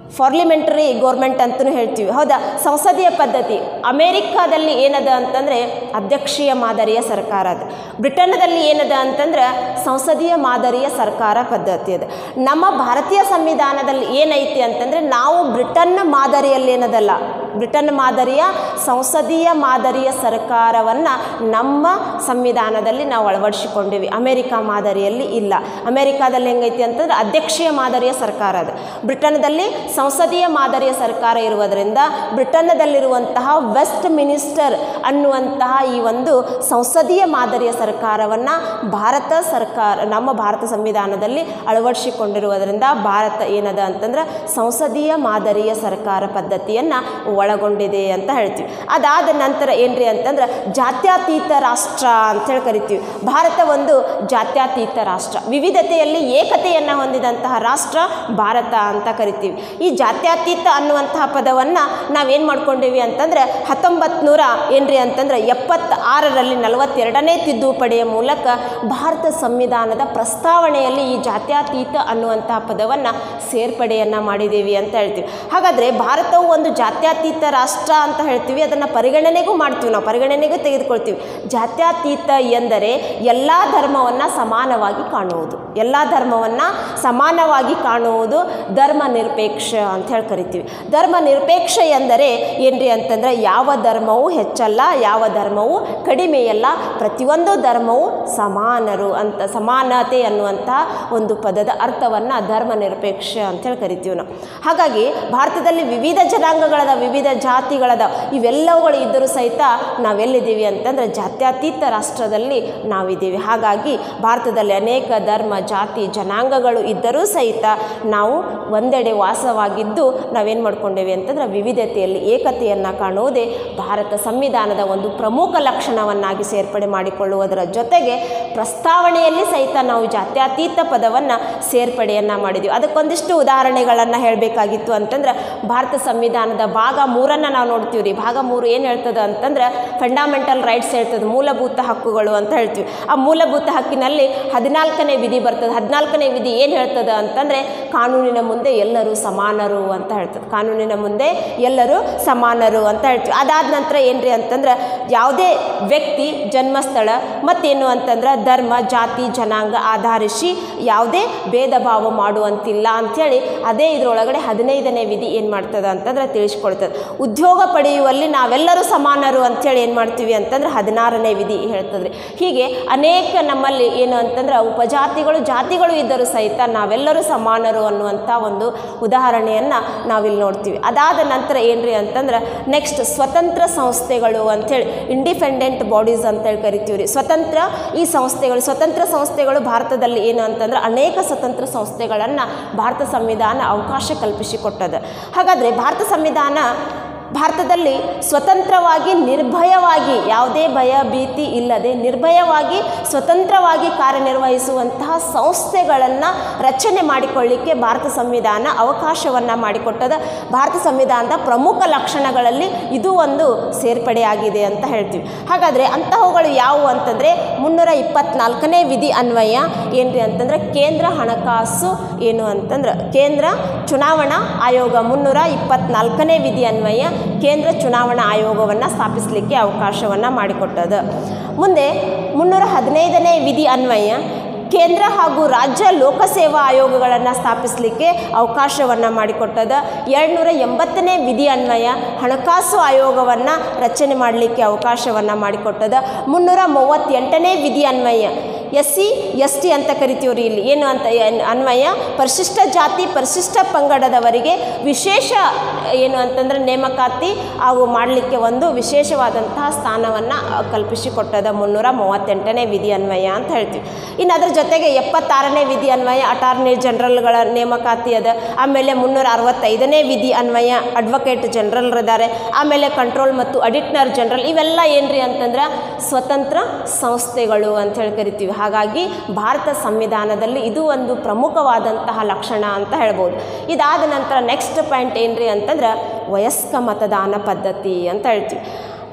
S1: ಪಾರ್ಲಿಮೆಂಟರಿ ಗೋರ್ಮೆಂಟ್ ಅಂತಲೂ ಹೇಳ್ತೀವಿ ಹೌದಾ ಸಂಸದೀಯ ಪದ್ಧತಿ ಅಮೇರಿಕಾದಲ್ಲಿ ಏನದ ಅಂತಂದರೆ ಅಧ್ಯಕ್ಷೀಯ ಮಾದರಿಯ ಸರ್ಕಾರ ಅದು ಬ್ರಿಟನ್ದಲ್ಲಿ ಏನದ ಅಂತಂದ್ರೆ ಸಂಸದೀಯ ಮಾದರಿಯ ಸರ್ಕಾರ ಪದ್ಧತಿ ಅದು ನಮ್ಮ ಭಾರತೀಯ ಸಂವಿಧಾನದಲ್ಲಿ ಏನೈತಿ ಅಂತಂದರೆ ನಾವು ಬ್ರಿಟನ್ನ ಮಾದರಿಯಲ್ಲಿ ಏನದಲ್ಲ ಬ್ರಿಟನ್ ಮಾದರಿಯ ಸಂಸದೀಯ ಮಾದರಿಯ ಸರ್ಕಾರವನ್ನು ನಮ್ಮ ಸಂವಿಧಾನದಲ್ಲಿ ನಾವು ಅಳವಡಿಸಿಕೊಂಡಿವಿ ಅಮೇರಿಕಾ ಮಾದರಿಯಲ್ಲಿ ಇಲ್ಲ ಅಮೇರಿಕಾದಲ್ಲಿ ಹೆಂಗೈತಿ ಅಂತಂದ್ರೆ ಅಧ್ಯಕ್ಷೀಯ ಮಾದರಿಯ ಸರ್ಕಾರ ಅದು ಬ್ರಿಟನ್ದಲ್ಲಿ ಸಂಸದೀಯ ಮಾದರಿಯ ಸರ್ಕಾರ ಇರುವುದರಿಂದ ಬ್ರಿಟನ್ನದಲ್ಲಿರುವಂತಹ ವೆಸ್ಟ್ ಮಿನಿಸ್ಟರ್ ಅನ್ನುವಂತಹ ಈ ಒಂದು ಸಂಸದೀಯ ಮಾದರಿಯ ಸರ್ಕಾರವನ್ನು ಭಾರತ ಸರ್ಕಾರ ನಮ್ಮ ಭಾರತ ಸಂವಿಧಾನದಲ್ಲಿ ಅಳವಡಿಸಿಕೊಂಡಿರುವುದರಿಂದ ಭಾರತ ಏನದ ಅಂತಂದ್ರೆ ಸಂಸದೀಯ ಮಾದರಿಯ ಸರ್ಕಾರ ಪದ್ಧತಿಯನ್ನು ಒಳಗೊಂಡಿದೆ ಅಂತ ಹೇಳ್ತೀವಿ ಅದಾದ ನಂತರ ಏನ್ರಿ ಅಂತಂದ್ರೆ ಜಾತ್ಯತೀತ ರಾಷ್ಟ್ರ ಅಂತೇಳಿ ಕರಿತೀವಿ ಭಾರತ ಒಂದು ಜಾತ್ಯತೀತ ರಾಷ್ಟ್ರ ವಿವಿಧತೆಯಲ್ಲಿ ಏಕತೆಯನ್ನು ಹೊಂದಿದಂತಹ ರಾಷ್ಟ್ರ ಭಾರತ ಅಂತ ಕರಿತೀವಿ ಈ ಜಾತ್ಯತೀತ ಅನ್ನುವಂತಹ ಪದವನ್ನು ನಾವೇನು ಮಾಡ್ಕೊಂಡೀವಿ ಅಂತಂದ್ರೆ ಹತ್ತೊಂಬತ್ತು ನೂರ ಏನ್ರಿ ಅಂತಂದ್ರೆ ಎಪ್ಪತ್ತಾರರಲ್ಲಿ ನಲವತ್ತೆರಡನೇ ತಿದ್ದುಪಡಿಯ ಮೂಲಕ ಭಾರತ ಸಂವಿಧಾನದ ಪ್ರಸ್ತಾವನೆಯಲ್ಲಿ ಈ ಜಾತ್ಯತೀತ ಅನ್ನುವಂತಹ ಪದವನ್ನು ಸೇರ್ಪಡೆಯನ್ನು ಮಾಡಿದ್ದೀವಿ ಅಂತ ಹೇಳ್ತೀವಿ ಹಾಗಾದರೆ ಭಾರತವು ಒಂದು ಜಾತ್ಯತೀತ ರಾಷ್ಟ್ರ ಅಂತ ಹೇಳ್ತೀವಿ ಅದನ್ನು ಪರಿಗಣನೆಗೂ ಮಾಡ್ತೀವಿ ನಾವು ಪರಿಗಣನೆಗೂ ತೆಗೆದುಕೊಳ್ತೀವಿ ಜಾತ್ಯತೀತ ಎಂದರೆ ಎಲ್ಲ ಧರ್ಮವನ್ನು ಸಮಾನವಾಗಿ ಕಾಣುವುದು ಎಲ್ಲ ಧರ್ಮವನ್ನು ಸಮಾನವಾಗಿ ಕಾಣುವುದು ಧರ್ಮ ನಿರಪೇಕ್ಷ ಅಂತ ಹೇಳಿ ಕರಿತೀವಿ ಧರ್ಮ ನಿರಪೇಕ್ಷ ಎಂದರೆ ಏನ್ರಿ ಅಂತಂದ್ರೆ ಯಾವ ಧರ್ಮವೂ ಹೆಚ್ಚಲ್ಲ ಯಾವ ಧರ್ಮವೂ ಕಡಿಮೆಯಲ್ಲ ಪ್ರತಿಯೊಂದು ಧರ್ಮವು ಸಮಾನರು ಅಂತ ಸಮಾನತೆ ಅನ್ನುವಂತಹ ಒಂದು ಪದದ ಅರ್ಥವನ್ನು ಧರ್ಮ ನಿರಪೇಕ್ಷ ಅಂತೇಳಿ ಕರಿತೀವಿ ನಾವು ಹಾಗಾಗಿ ಭಾರತದಲ್ಲಿ ವಿವಿಧ ಜನಾಂಗಗಳದ ವಿವಿಧ ಜಾತಿಗಳದ ಇವೆಲ್ಲವುಗಳು ಇದ್ದರೂ ಸಹಿತ ನಾವೆಲ್ಲಿದ್ದೀವಿ ಅಂತಂದ್ರೆ ಜಾತ್ಯತೀತ ರಾಷ್ಟ್ರದಲ್ಲಿ ನಾವಿದ್ದೀವಿ ಹಾಗಾಗಿ ಭಾರತದಲ್ಲಿ ಅನೇಕ ಧರ್ಮ ಜಾತಿ ಜನಾಂಗಗಳು ಇದ್ದರೂ ಸಹಿತ ನಾವು ಒಂದೆಡೆ ವಾಸವಾಗಿದ್ದು ನಾವೇನು ಮಾಡ್ಕೊಂಡೇವೆ ಅಂತಂದ್ರೆ ವಿವಿಧತೆಯಲ್ಲಿ ಏಕತೆಯನ್ನು ಕಾಣುವುದೇ ಭಾರತ ಸಂವಿಧಾನದ ಒಂದು ಪ್ರಮುಖ ಲಕ್ಷಣವನ್ನಾಗಿ ಸೇರ್ಪಡೆ ಮಾಡಿಕೊಳ್ಳುವುದರ ಜೊತೆಗೆ ಪ್ರಸ್ತಾವನೆಯಲ್ಲಿ ಸಹಿತ ನಾವು ಜಾತ್ಯತೀತ ಪದವನ್ನು ಸೇರ್ಪಡೆಯನ್ನು ಮಾಡಿದ್ದೀವಿ ಅದಕ್ಕೊಂದಿಷ್ಟು ಉದಾಹರಣೆಗಳನ್ನು ಹೇಳಬೇಕಾಗಿತ್ತು ಅಂತಂದ್ರೆ ಭಾರತ ಸಂವಿಧಾನದ ಭಾಗ ಮೂರನ್ನು ನಾವು ನೋಡ್ತೀವಿ ರೀ ಭಾಗ ಮೂರು ಏನು ಹೇಳ್ತದೆ ಅಂತಂದ್ರೆ ಫಂಡಾಮೆಂಟಲ್ ರೈಟ್ಸ್ ಹೇಳ್ತದೆ ಮೂಲಭೂತ ಹಕ್ಕುಗಳು ಅಂತ ಹೇಳ್ತೀವಿ ಆ ಮೂಲಭೂತ ಹಕ್ಕಿನಲ್ಲಿ ಹದಿನಾಲ್ಕನೇ ವಿಧಿ ಬರ್ತದೆ ಹದಿನಾಲ್ಕನೇ ವಿಧಿ ಏನು ಹೇಳ್ತದೆ ಅಂತಂದರೆ ಕಾನೂನಿನ ಮುಂದೆ ಎಲ್ಲರೂ ಸಮಾನರು ಅಂತ ಹೇಳ್ತದೆ ಕಾನೂನಿನ ಮುಂದೆ ಎಲ್ಲರೂ ಸಮಾನರು ಅಂತ ಹೇಳ್ತೀವಿ ಅದಾದ ನಂತರ ಏನ್ರಿ ಅಂತಂದ್ರೆ ಯಾವುದೇ ವ್ಯಕ್ತಿ ಜನ್ಮಸ್ಥಳ ಮತ್ತೇನು ಅಂತಂದ್ರೆ ಧರ್ಮ ಜಾತಿ ಜನಾಂಗ ಆಧರಿಸಿ ಯಾವುದೇ ಭೇದ ಭಾವ ಮಾಡುವಂತಿಲ್ಲ ಅಂಥೇಳಿ ಅದೇ ಇದರೊಳಗಡೆ ಹದಿನೈದನೇ ವಿಧಿ ಏನು ಮಾಡ್ತದೆ ಅಂತಂದ್ರೆ ತಿಳಿಸ್ಕೊಳ್ತದೆ ಉದ್ಯೋಗ ಪಡೆಯುವಲ್ಲಿ ನಾವೆಲ್ಲರೂ ಸಮಾನರು ಅಂಥೇಳಿ ಏನು ಮಾಡ್ತೀವಿ ಅಂತಂದ್ರೆ ಹದಿನಾರನೇ ವಿಧಿ ಹೇಳ್ತದ್ರಿ ಹೀಗೆ ಅನೇಕ ನಮ್ಮಲ್ಲಿ ಏನು ಅಂತಂದ್ರೆ ಉಪಜಾತಿಗಳು ಜಾತಿಗಳು ಇದ್ದರೂ ಸಹಿತ ನಾವೆಲ್ಲರೂ ಸಮಾನರು ಅನ್ನುವಂಥ ಒಂದು ಉದಾಹರಣೆಯನ್ನು ನಾವಿಲ್ಲಿ ನೋಡ್ತೀವಿ ಅದಾದ ನಂತರ ಏನ್ರಿ ಅಂತಂದ್ರೆ ನೆಕ್ಸ್ಟ್ ಸ್ವತಂತ್ರ ಸಂಸ್ಥೆಗಳು ಅಂಥೇಳಿ ಇಂಡಿಪೆಂಡೆಂಟ್ ಬಾಡೀಸ್ ಅಂತೇಳಿ ಕರಿತೀವಿ ರೀ ಸ್ವತಂತ್ರ ಈ ಸಂಸ್ಥೆಗಳು ಸ್ವತಂತ್ರ ಸಂಸ್ಥೆಗಳು ಭಾರತದಲ್ಲಿ ಏನು ಅಂತಂದ್ರೆ ಅನೇಕ ಸ್ವತಂತ್ರ ಸಂಸ್ಥೆಗಳನ್ನು ಭಾರತ ಸಂವಿಧಾನ ಅವಕಾಶ ಕಲ್ಪಿಸಿಕೊಟ್ಟದ ಹಾಗಾದರೆ ಭಾರತ ಸಂವಿಧಾನ ಭಾರತದಲ್ಲಿ ಸ್ವತಂತ್ರವಾಗಿ ನಿರ್ಭಯವಾಗಿ ಯಾವುದೇ ಭಯ ಭೀತಿ ಇಲ್ಲದೆ ನಿರ್ಭಯವಾಗಿ ಸ್ವತಂತ್ರವಾಗಿ ಕಾರ್ಯನಿರ್ವಹಿಸುವಂತಹ ಸಂಸ್ಥೆಗಳನ್ನು ರಚನೆ ಮಾಡಿಕೊಳ್ಳಿಕ್ಕೆ ಭಾರತ ಸಂವಿಧಾನ ಅವಕಾಶವನ್ನು ಮಾಡಿಕೊಟ್ಟದ ಭಾರತ ಸಂವಿಧಾನದ ಪ್ರಮುಖ ಲಕ್ಷಣಗಳಲ್ಲಿ ಇದು ಒಂದು ಸೇರ್ಪಡೆಯಾಗಿದೆ ಅಂತ ಹೇಳ್ತೀವಿ ಹಾಗಾದರೆ ಅಂತಹವುಗಳು ಯಾವುವು ಅಂತಂದರೆ ಮುನ್ನೂರ ಇಪ್ಪತ್ನಾಲ್ಕನೇ ವಿಧಿ ಅನ್ವಯ ಏನ್ರಿ ಅಂತಂದರೆ ಕೇಂದ್ರ ಹಣಕಾಸು ಏನು ಅಂತಂದ್ರೆ ಕೇಂದ್ರ ಚುನಾವಣಾ ಆಯೋಗ ಮುನ್ನೂರ ಇಪ್ಪತ್ನಾಲ್ಕನೇ ವಿಧಿ ಅನ್ವಯ ಕೇಂದ್ರ ಚುನಾವಣಾ ಆಯೋಗವನ್ನು ಸ್ಥಾಪಿಸಲಿಕ್ಕೆ ಅವಕಾಶವನ್ನು ಮಾಡಿಕೊಟ್ಟದು ಮುಂದೆ ಮುನ್ನೂರ ಹದಿನೈದನೇ ವಿಧಿ ಅನ್ವಯ ಕೇಂದ್ರ ಹಾಗೂ ರಾಜ್ಯ ಲೋಕಸೇವಾ ಆಯೋಗಗಳನ್ನು ಸ್ಥಾಪಿಸಲಿಕ್ಕೆ ಅವಕಾಶವನ್ನು ಮಾಡಿಕೊಟ್ಟದ ಎರಡುನೂರ ಎಂಬತ್ತನೇ ವಿಧಿ ಅನ್ವಯ ಹಣಕಾಸು ಆಯೋಗವನ್ನು ರಚನೆ ಮಾಡಲಿಕ್ಕೆ ಅವಕಾಶವನ್ನು ಮಾಡಿಕೊಟ್ಟದ ಮುನ್ನೂರ ಮೂವತ್ತೆಂಟನೇ ವಿಧಿ ಅನ್ವಯ ಎಸ್ ಸಿ ಎಸ್ ಟಿ ಅಂತ ಕರಿತೀವ್ರಿ ಇಲ್ಲಿ ಏನು ಅಂತ ಏನ್- ಅನ್ವಯ ಪರಿಶಿಷ್ಟ ಜಾತಿ ಪರಿಶಿಷ್ಟ ಪಂಗಡದವರಿಗೆ ವಿಶೇಷ ಏನು ಅಂತಂದ್ರೆ ನೇಮಕಾತಿ ಹಾಗೂ ಮಾಡಲಿಕ್ಕೆ ಒಂದು ವಿಶೇಷವಾದಂತಹ ಸ್ಥಾನವನ್ನು ಕಲ್ಪಿಸಿಕೊಟ್ಟದ ಮುನ್ನೂರ ಮೂವತ್ತೆಂಟನೇ ವಿಧಿ ಅನ್ವಯ ಅಂತ ಹೇಳ್ತೀವಿ ಇನ್ನು ಅದ್ರ ಜೊತೆಗೆ ಎಪ್ಪತ್ತಾರನೇ ವಿಧಿ ಅನ್ವಯ ಅಟಾರ್ನಿ ಜನರಲ್ಗಳ ನೇಮಕಾತಿ ಅದ ಆಮೇಲೆ ಮುನ್ನೂರ ಅರವತ್ತೈದನೇ ವಿಧಿ ಅನ್ವಯ ಅಡ್ವೊಕೇಟ್ ಜನರಲ್ ಇದ್ದಾರೆ ಆಮೇಲೆ ಕಂಟ್ರೋಲ್ ಮತ್ತು ಅಡಿಟ್ನರ್ ಜನರಲ್ ಇವೆಲ್ಲ ಏನ್ರಿ ಅಂತಂದ್ರೆ ಸ್ವತಂತ್ರ ಸಂಸ್ಥೆಗಳು ಅಂತ ಹೇಳಿ ಕರಿತೀವಿ ಹಾಗಾಗಿ ಭಾರತ ಸಂವಿಧಾನದಲ್ಲಿ ಇದು ಒಂದು ಪ್ರಮುಖವಾದಂತಹ ಲಕ್ಷಣ ಅಂತ ಹೇಳ್ಬೋದು ಇದಾದ ನಂತರ ನೆಕ್ಸ್ಟ್ ಪಾಯಿಂಟ್ ಏನ್ರಿ ಅಂತಂದ್ರೆ ವಯಸ್ಕ ಮತದಾನ ಪದ್ಧತಿ ಅಂತ ಹೇಳ್ತೀವಿ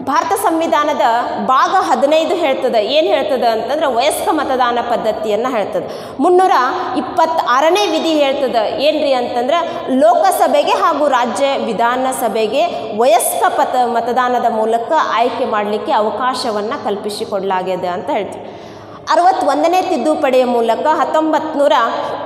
S1: ಭಾರತ ಸಂವಿಧಾನದ ಭಾಗ ಹದಿನೈದು ಹೇಳ್ತದೆ ಏನು ಹೇಳ್ತದೆ ಅಂತಂದ್ರೆ ವಯಸ್ಕ ಮತದಾನ ಪದ್ಧತಿಯನ್ನು ಹೇಳ್ತದೆ ಮುನ್ನೂರ ಇಪ್ಪತ್ತಾರನೇ ವಿಧಿ ಹೇಳ್ತದೆ ಏನ್ರಿ ಅಂತಂದ್ರೆ ಲೋಕಸಭೆಗೆ ಹಾಗೂ ರಾಜ್ಯ ವಿಧಾನಸಭೆಗೆ ವಯಸ್ಕ ಪತ ಮತದಾನದ ಮೂಲಕ ಆಯ್ಕೆ ಮಾಡಲಿಕ್ಕೆ ಅವಕಾಶವನ್ನು ಕಲ್ಪಿಸಿಕೊಡಲಾಗಿದೆ ಅಂತ ಹೇಳ್ತೀವಿ ಅರವತ್ತೊಂದನೇ ತಿದ್ದುಪಡಿಯ ಮೂಲಕ ಹತ್ತೊಂಬತ್ತು ನೂರ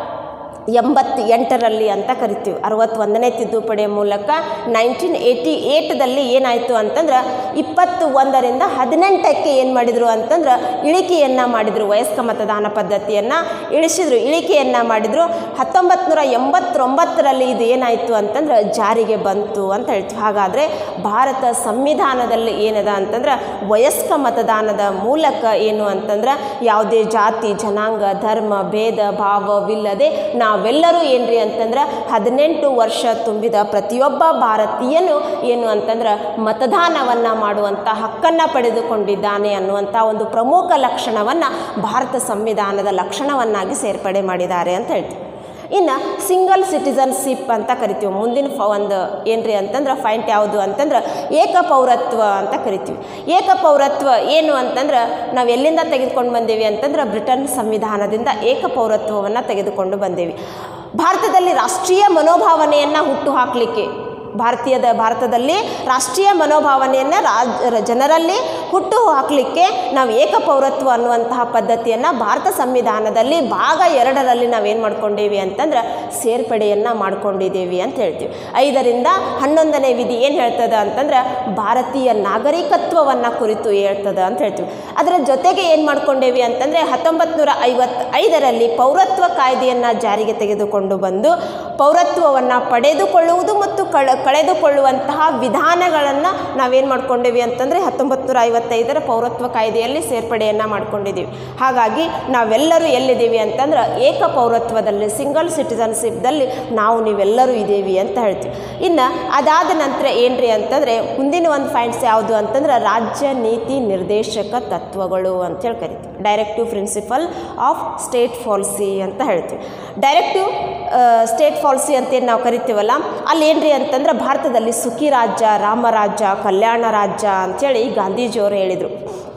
S1: ಎಂಬತ್ತೆಂಟರಲ್ಲಿ ಅಂತ ಕರಿತೀವಿ ಅರವತ್ತೊಂದನೇ ತಿದ್ದುಪಡಿಯ ಮೂಲಕ ನೈನ್ಟೀನ್ ಏಯ್ಟಿ ಏಯ್ಟ್ದಲ್ಲಿ ಏನಾಯಿತು ಅಂತಂದ್ರೆ ಇಪ್ಪತ್ತು ಒಂದರಿಂದ ಹದಿನೆಂಟಕ್ಕೆ ಏನು ಮಾಡಿದರು ಅಂತಂದ್ರೆ ಇಳಿಕೆಯನ್ನು ಮಾಡಿದರು ವಯಸ್ಕ ಮತದಾನ ಪದ್ಧತಿಯನ್ನು ಇಳಿಸಿದ್ರು ಇಳಿಕೆಯನ್ನು ಮಾಡಿದರು ಹತ್ತೊಂಬತ್ತು ನೂರ ಎಂಬತ್ತೊಂಬತ್ತರಲ್ಲಿ ಇದು ಏನಾಯಿತು ಅಂತಂದ್ರೆ ಜಾರಿಗೆ ಬಂತು ಅಂತ ಹೇಳ್ತೀವಿ ಹಾಗಾದರೆ ಭಾರತ ಸಂವಿಧಾನದಲ್ಲಿ ಏನದ ಅಂತಂದ್ರೆ ವಯಸ್ಕ ಮತದಾನದ ಮೂಲಕ ಏನು ಅಂತಂದ್ರೆ ಯಾವುದೇ ಜಾತಿ ಜನಾಂಗ ಧರ್ಮ ಭೇದ ಭಾವವಿಲ್ಲದೆ ನಾವೆಲ್ಲರೂ ಏನ್ರಿ ಅಂತಂದ್ರೆ ಹದಿನೆಂಟು ವರ್ಷ ತುಂಬಿದ ಪ್ರತಿಯೊಬ್ಬ ಭಾರತೀಯನು ಏನು ಅಂತಂದ್ರೆ ಮತದಾನವನ್ನು ಮಾಡುವಂಥ ಹಕ್ಕನ್ನು ಪಡೆದುಕೊಂಡಿದ್ದಾನೆ ಅನ್ನುವಂಥ ಒಂದು ಪ್ರಮುಖ ಲಕ್ಷಣವನ್ನು ಭಾರತ ಸಂವಿಧಾನದ ಲಕ್ಷಣವನ್ನಾಗಿ ಸೇರ್ಪಡೆ ಮಾಡಿದ್ದಾರೆ ಅಂತ ಹೇಳ್ತೀವಿ ಇನ್ನು ಸಿಂಗಲ್ ಸಿಟಿಸನ್ಶಿಪ್ ಅಂತ ಕರಿತೀವಿ ಮುಂದಿನ ಫ ಒಂದು ಏನ್ರಿ ಅಂತಂದ್ರೆ ಫೈಂಟ್ ಯಾವುದು ಅಂತಂದ್ರೆ ಏಕಪೌರತ್ವ ಅಂತ ಕರಿತೀವಿ ಏಕಪೌರತ್ವ ಏನು ಅಂತಂದ್ರೆ ನಾವು ಎಲ್ಲಿಂದ ತೆಗೆದುಕೊಂಡು ಬಂದೇವಿ ಅಂತಂದ್ರೆ ಬ್ರಿಟನ್ ಸಂವಿಧಾನದಿಂದ ಏಕಪೌರತ್ವವನ್ನು ತೆಗೆದುಕೊಂಡು ಬಂದೇವಿ ಭಾರತದಲ್ಲಿ ರಾಷ್ಟ್ರೀಯ ಮನೋಭಾವನೆಯನ್ನು ಹುಟ್ಟು ಹಾಕಲಿಕ್ಕೆ ಭಾರತೀಯದ ಭಾರತದಲ್ಲಿ ರಾಷ್ಟ್ರೀಯ ಮನೋಭಾವನೆಯನ್ನು ರಾಜ್ ಜನರಲ್ಲಿ ಹುಟ್ಟು ಹಾಕಲಿಕ್ಕೆ ನಾವು ಏಕಪೌರತ್ವ ಅನ್ನುವಂತಹ ಪದ್ಧತಿಯನ್ನು ಭಾರತ ಸಂವಿಧಾನದಲ್ಲಿ ಭಾಗ ಎರಡರಲ್ಲಿ ನಾವೇನು ಮಾಡ್ಕೊಂಡೀವಿ ಅಂತಂದ್ರೆ ಸೇರ್ಪಡೆಯನ್ನು ಮಾಡ್ಕೊಂಡಿದ್ದೀವಿ ಅಂತ ಹೇಳ್ತೀವಿ ಐದರಿಂದ ಹನ್ನೊಂದನೇ ವಿಧಿ ಏನು ಹೇಳ್ತದೆ ಅಂತಂದ್ರೆ ಭಾರತೀಯ ನಾಗರಿಕತ್ವವನ್ನು ಕುರಿತು ಹೇಳ್ತದೆ ಅಂತ ಹೇಳ್ತೀವಿ ಅದರ ಜೊತೆಗೆ ಏನು ಮಾಡ್ಕೊಂಡೇವಿ ಅಂತಂದರೆ ಹತ್ತೊಂಬತ್ತು ನೂರ ಐವತ್ತೈದರಲ್ಲಿ ಪೌರತ್ವ ಕಾಯ್ದೆಯನ್ನು ಜಾರಿಗೆ ತೆಗೆದುಕೊಂಡು ಬಂದು ಪೌರತ್ವವನ್ನು ಪಡೆದುಕೊಳ್ಳುವುದು ಮತ್ತು ಕಳ ಕಳೆದುಕೊಳ್ಳುವಂತಹ ವಿಧಾನಗಳನ್ನು ನಾವೇನು ಮಾಡ್ಕೊಂಡೇವಿ ಅಂತಂದರೆ ಹತ್ತೊಂಬತ್ತು ನೂರ ಐವತ್ತೈದರ ಪೌರತ್ವ ಕಾಯ್ದೆಯಲ್ಲಿ ಸೇರ್ಪಡೆಯನ್ನು ಮಾಡ್ಕೊಂಡಿದ್ದೀವಿ ಹಾಗಾಗಿ ನಾವೆಲ್ಲರೂ ಎಲ್ಲಿದ್ದೀವಿ ಅಂತಂದ್ರೆ ಏಕ ಪೌರತ್ವದಲ್ಲಿ ಸಿಂಗಲ್ ಸಿಟಿಸನ್ಶಿಪ್ದಲ್ಲಿ ನಾವು ನೀವೆಲ್ಲರೂ ಇದ್ದೀವಿ ಅಂತ ಹೇಳ್ತೀವಿ ಇನ್ನು ಅದಾದ ನಂತರ ಏನ್ರಿ ಅಂತಂದರೆ ಮುಂದಿನ ಒಂದು ಪಾಯಿಂಟ್ಸ್ ಯಾವುದು ಅಂತಂದ್ರೆ ರಾಜ್ಯ ನೀತಿ ನಿರ್ದೇಶಕ ತತ್ವಗಳು ಅಂತೇಳಿ ಕರಿತೀವಿ directive principle of state policy ಅಂತ ಹೇಳ್ತೀವಿ ಡೈರೆಕ್ಟಿವ್ ಸ್ಟೇಟ್ ಪಾಲಿಸಿ ಅಂತೇನು ನಾವು ಕರಿತೀವಲ್ಲ ಅಲ್ಲಿ ಏನ್ರಿ ಅಂತಂದ್ರೆ ಭಾರತದಲ್ಲಿ ಸುಖಿ ರಾಜ್ಯ ರಾಮರಾಜ್ಯ ಕಲ್ಯಾಣ ರಾಜ್ಯ ಅಂಥೇಳಿ ಗಾಂಧೀಜಿಯವರು ಹೇಳಿದರು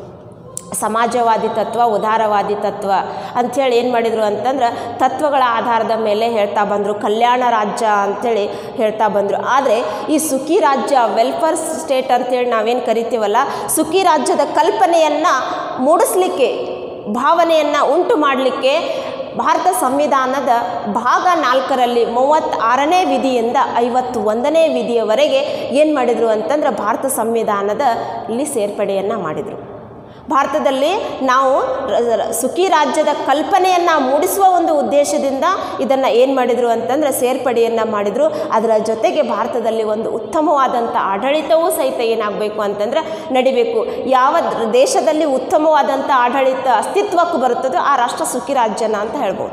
S1: ಸಮಾಜವಾದಿ ತತ್ವ ಉದಾರವಾದಿ ತತ್ವ ಅಂಥೇಳಿ ಏನು ಮಾಡಿದರು ಅಂತಂದ್ರೆ ತತ್ವಗಳ ಆಧಾರದ ಮೇಲೆ ಹೇಳ್ತಾ ಬಂದರು ಕಲ್ಯಾಣ ರಾಜ್ಯ ಅಂಥೇಳಿ ಹೇಳ್ತಾ ಬಂದರು ಆದರೆ ಈ ಸುಖಿ ರಾಜ್ಯ ವೆಲ್ಫೇರ್ ಸ್ಟೇಟ್ ಅಂತೇಳಿ ನಾವೇನು ಕರಿತೀವಲ್ಲ ಸುಖಿ ರಾಜ್ಯದ ಕಲ್ಪನೆಯನ್ನು ಮೂಡಿಸ್ಲಿಕ್ಕೆ ಭಾವನೆಯನ್ನು ಉಂಟು ಮಾಡಲಿಕ್ಕೆ ಭಾರತ ಸಂವಿಧಾನದ ಭಾಗ ನಾಲ್ಕರಲ್ಲಿ ಮೂವತ್ತಾರನೇ ವಿಧಿಯಿಂದ ಐವತ್ತು ಒಂದನೇ ವಿಧಿಯವರೆಗೆ ಏನು ಮಾಡಿದರು ಅಂತಂದ್ರೆ ಭಾರತ ಸಂವಿಧಾನದ ಇಲ್ಲಿ ಸೇರ್ಪಡೆಯನ್ನು ಮಾಡಿದರು ಭಾರತದಲ್ಲಿ ನಾವು ರ- ರ- ಸುಖಿ ರಾಜ್ಯದ ಕಲ್ಪನೆಯನ್ನು ಮೂಡಿಸುವ ಒಂದು ಉದ್ದೇಶದಿಂದ ಇದನ್ನು ಏನು ಮಾಡಿದರು ಅಂತಂದರೆ ಸೇರ್ಪಡೆಯನ್ನು ಮಾಡಿದರು ಅದರ ಜೊತೆಗೆ ಭಾರತದಲ್ಲಿ ಒಂದು ಉತ್ತಮವಾದಂಥ ಆಡಳಿತವೂ ಸಹಿತ ಏನಾಗಬೇಕು ಅಂತಂದ್ರೆ ನಡಿಬೇಕು ಯಾವ ದ್- ದೇಶದಲ್ಲಿ ಉತ್ತಮವಾದಂಥ ಆಡಳಿತ ಅಸ್ತಿತ್ವಕ್ಕೆ ಬರುತ್ತದೋ ಆ ರಾಷ್ಟ್ರ ಸುಖಿ ರಾಜ್ಯನ ಅಂತ ಹೇಳ್ಬೋದು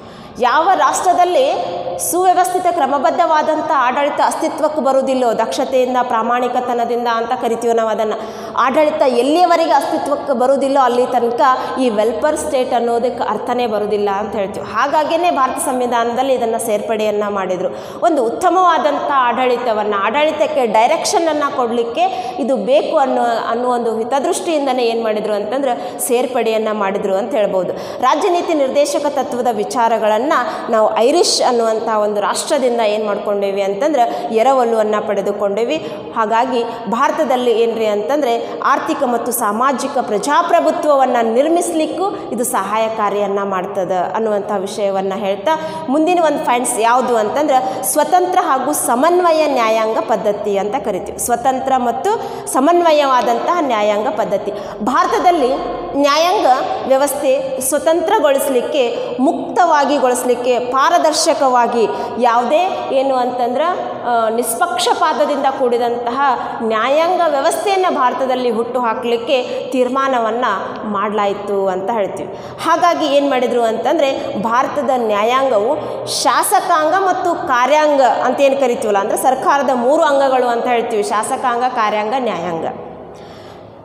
S1: ಯಾವ ರಾಷ್ಟ್ರದಲ್ಲಿ ಸುವ್ಯವಸ್ಥಿತ ಕ್ರಮಬದ್ಧವಾದಂಥ ಆಡಳಿತ ಅಸ್ತಿತ್ವಕ್ಕೆ ಬರುವುದಿಲ್ಲೋ ದಕ್ಷತೆಯಿಂದ ಪ್ರಾಮಾಣಿಕತನದಿಂದ ಅಂತ ಕರಿತೀವಿ ನಾವು ಅದನ್ನು ಆಡಳಿತ ಎಲ್ಲಿಯವರೆಗೆ ಅಸ್ತಿತ್ವಕ್ಕೆ ಬರುವುದಿಲ್ಲೋ ಅಲ್ಲಿ ತನಕ ಈ ವೆಲ್ಫೇರ್ ಸ್ಟೇಟ್ ಅನ್ನೋದಕ್ಕೆ ಅರ್ಥನೇ ಬರುವುದಿಲ್ಲ ಅಂತ ಹೇಳ್ತೀವಿ ಹಾಗಾಗಿಯೇ ಭಾರತ ಸಂವಿಧಾನದಲ್ಲಿ ಇದನ್ನು ಸೇರ್ಪಡೆಯನ್ನು ಮಾಡಿದರು ಒಂದು ಉತ್ತಮವಾದಂಥ ಆಡಳಿತವನ್ನು ಆಡಳಿತಕ್ಕೆ ಡೈರೆಕ್ಷನನ್ನು ಕೊಡಲಿಕ್ಕೆ ಇದು ಬೇಕು ಅನ್ನೋ ಅನ್ನೋ ಒಂದು ಹಿತದೃಷ್ಟಿಯಿಂದನೇ ಏನು ಮಾಡಿದರು ಅಂತಂದ್ರೆ ಸೇರ್ಪಡೆಯನ್ನು ಮಾಡಿದರು ಅಂತ ಹೇಳ್ಬೋದು ರಾಜ್ಯ ನೀತಿ ನಿರ್ದೇಶಕ ತತ್ವದ ವಿಚಾರಗಳನ್ನು ನಾವು ಐರಿಷ್ ಅನ್ನುವಂಥ ಒಂದು ರಾಷ್ಟ್ರದಿಂದ ಏನು ಮಾಡ್ಕೊಂಡೇವಿ ಅಂತಂದ್ರೆ ಎರವಲುವನ್ನು ಪಡೆದುಕೊಂಡೇವಿ ಹಾಗಾಗಿ ಭಾರತದಲ್ಲಿ ಏನ್ರಿ ಅಂತಂದರೆ ಆರ್ಥಿಕ ಮತ್ತು ಸಾಮಾಜಿಕ ಪ್ರಜಾಪ್ರಭುತ್ವವನ್ನು ನಿರ್ಮಿಸಲಿಕ್ಕೂ ಇದು ಸಹಾಯಕಾರಿಯನ್ನು ಮಾಡ್ತದೆ ಅನ್ನುವಂಥ ವಿಷಯವನ್ನು ಹೇಳ್ತಾ ಮುಂದಿನ ಒಂದು ಫೈನ್ಸ್ ಯಾವುದು ಅಂತಂದ್ರೆ ಸ್ವತಂತ್ರ ಹಾಗೂ ಸಮನ್ವಯ ನ್ಯಾಯಾಂಗ ಪದ್ಧತಿ ಅಂತ ಕರಿತೀವಿ ಸ್ವತಂತ್ರ ಮತ್ತು ಸಮನ್ವಯವಾದಂತಹ ನ್ಯಾಯಾಂಗ ಪದ್ಧತಿ ಭಾರತದಲ್ಲಿ ನ್ಯಾಯಾಂಗ ವ್ಯವಸ್ಥೆ ಸ್ವತಂತ್ರಗೊಳಿಸಲಿಕ್ಕೆ ಮುಕ್ತವಾಗಿಗೊಳಿಸಲಿಕ್ಕೆ ಪಾರದರ್ಶಕವಾಗಿ ಯಾವುದೇ ಏನು ಅಂತಂದ್ರೆ ಆ, ನಿಷ್ಪಕ್ಷಪಾತದಿಂದ ಕೂಡಿದಂತಹ ನ್ಯಾಯಾಂಗ ವ್ಯವಸ್ಥೆಯನ್ನು ಭಾರತದಲ್ಲಿ ಹುಟ್ಟು ಹಾಕಲಿಕ್ಕೆ ತೀರ್ಮಾನವನ್ನು ಮಾಡಲಾಯಿತು ಅಂತ ಹೇಳ್ತೀವಿ ಹಾಗಾಗಿ ಏನು ಮಾಡಿದರು ಅಂತಂದರೆ ಭಾರತದ ನ್ಯಾಯಾಂಗವು ಶಾಸಕಾಂಗ ಮತ್ತು ಕಾರ್ಯಾಂಗ ಅಂತ ಏನು ಕರಿತೀವಲ್ಲ ಅಂದರೆ ಸರ್ಕಾರದ ಮೂರು ಅಂಗಗಳು ಅಂತ ಹೇಳ್ತೀವಿ ಶಾಸಕಾಂಗ ಕಾರ್ಯಾಂಗ ನ್ಯಾಯಾಂಗ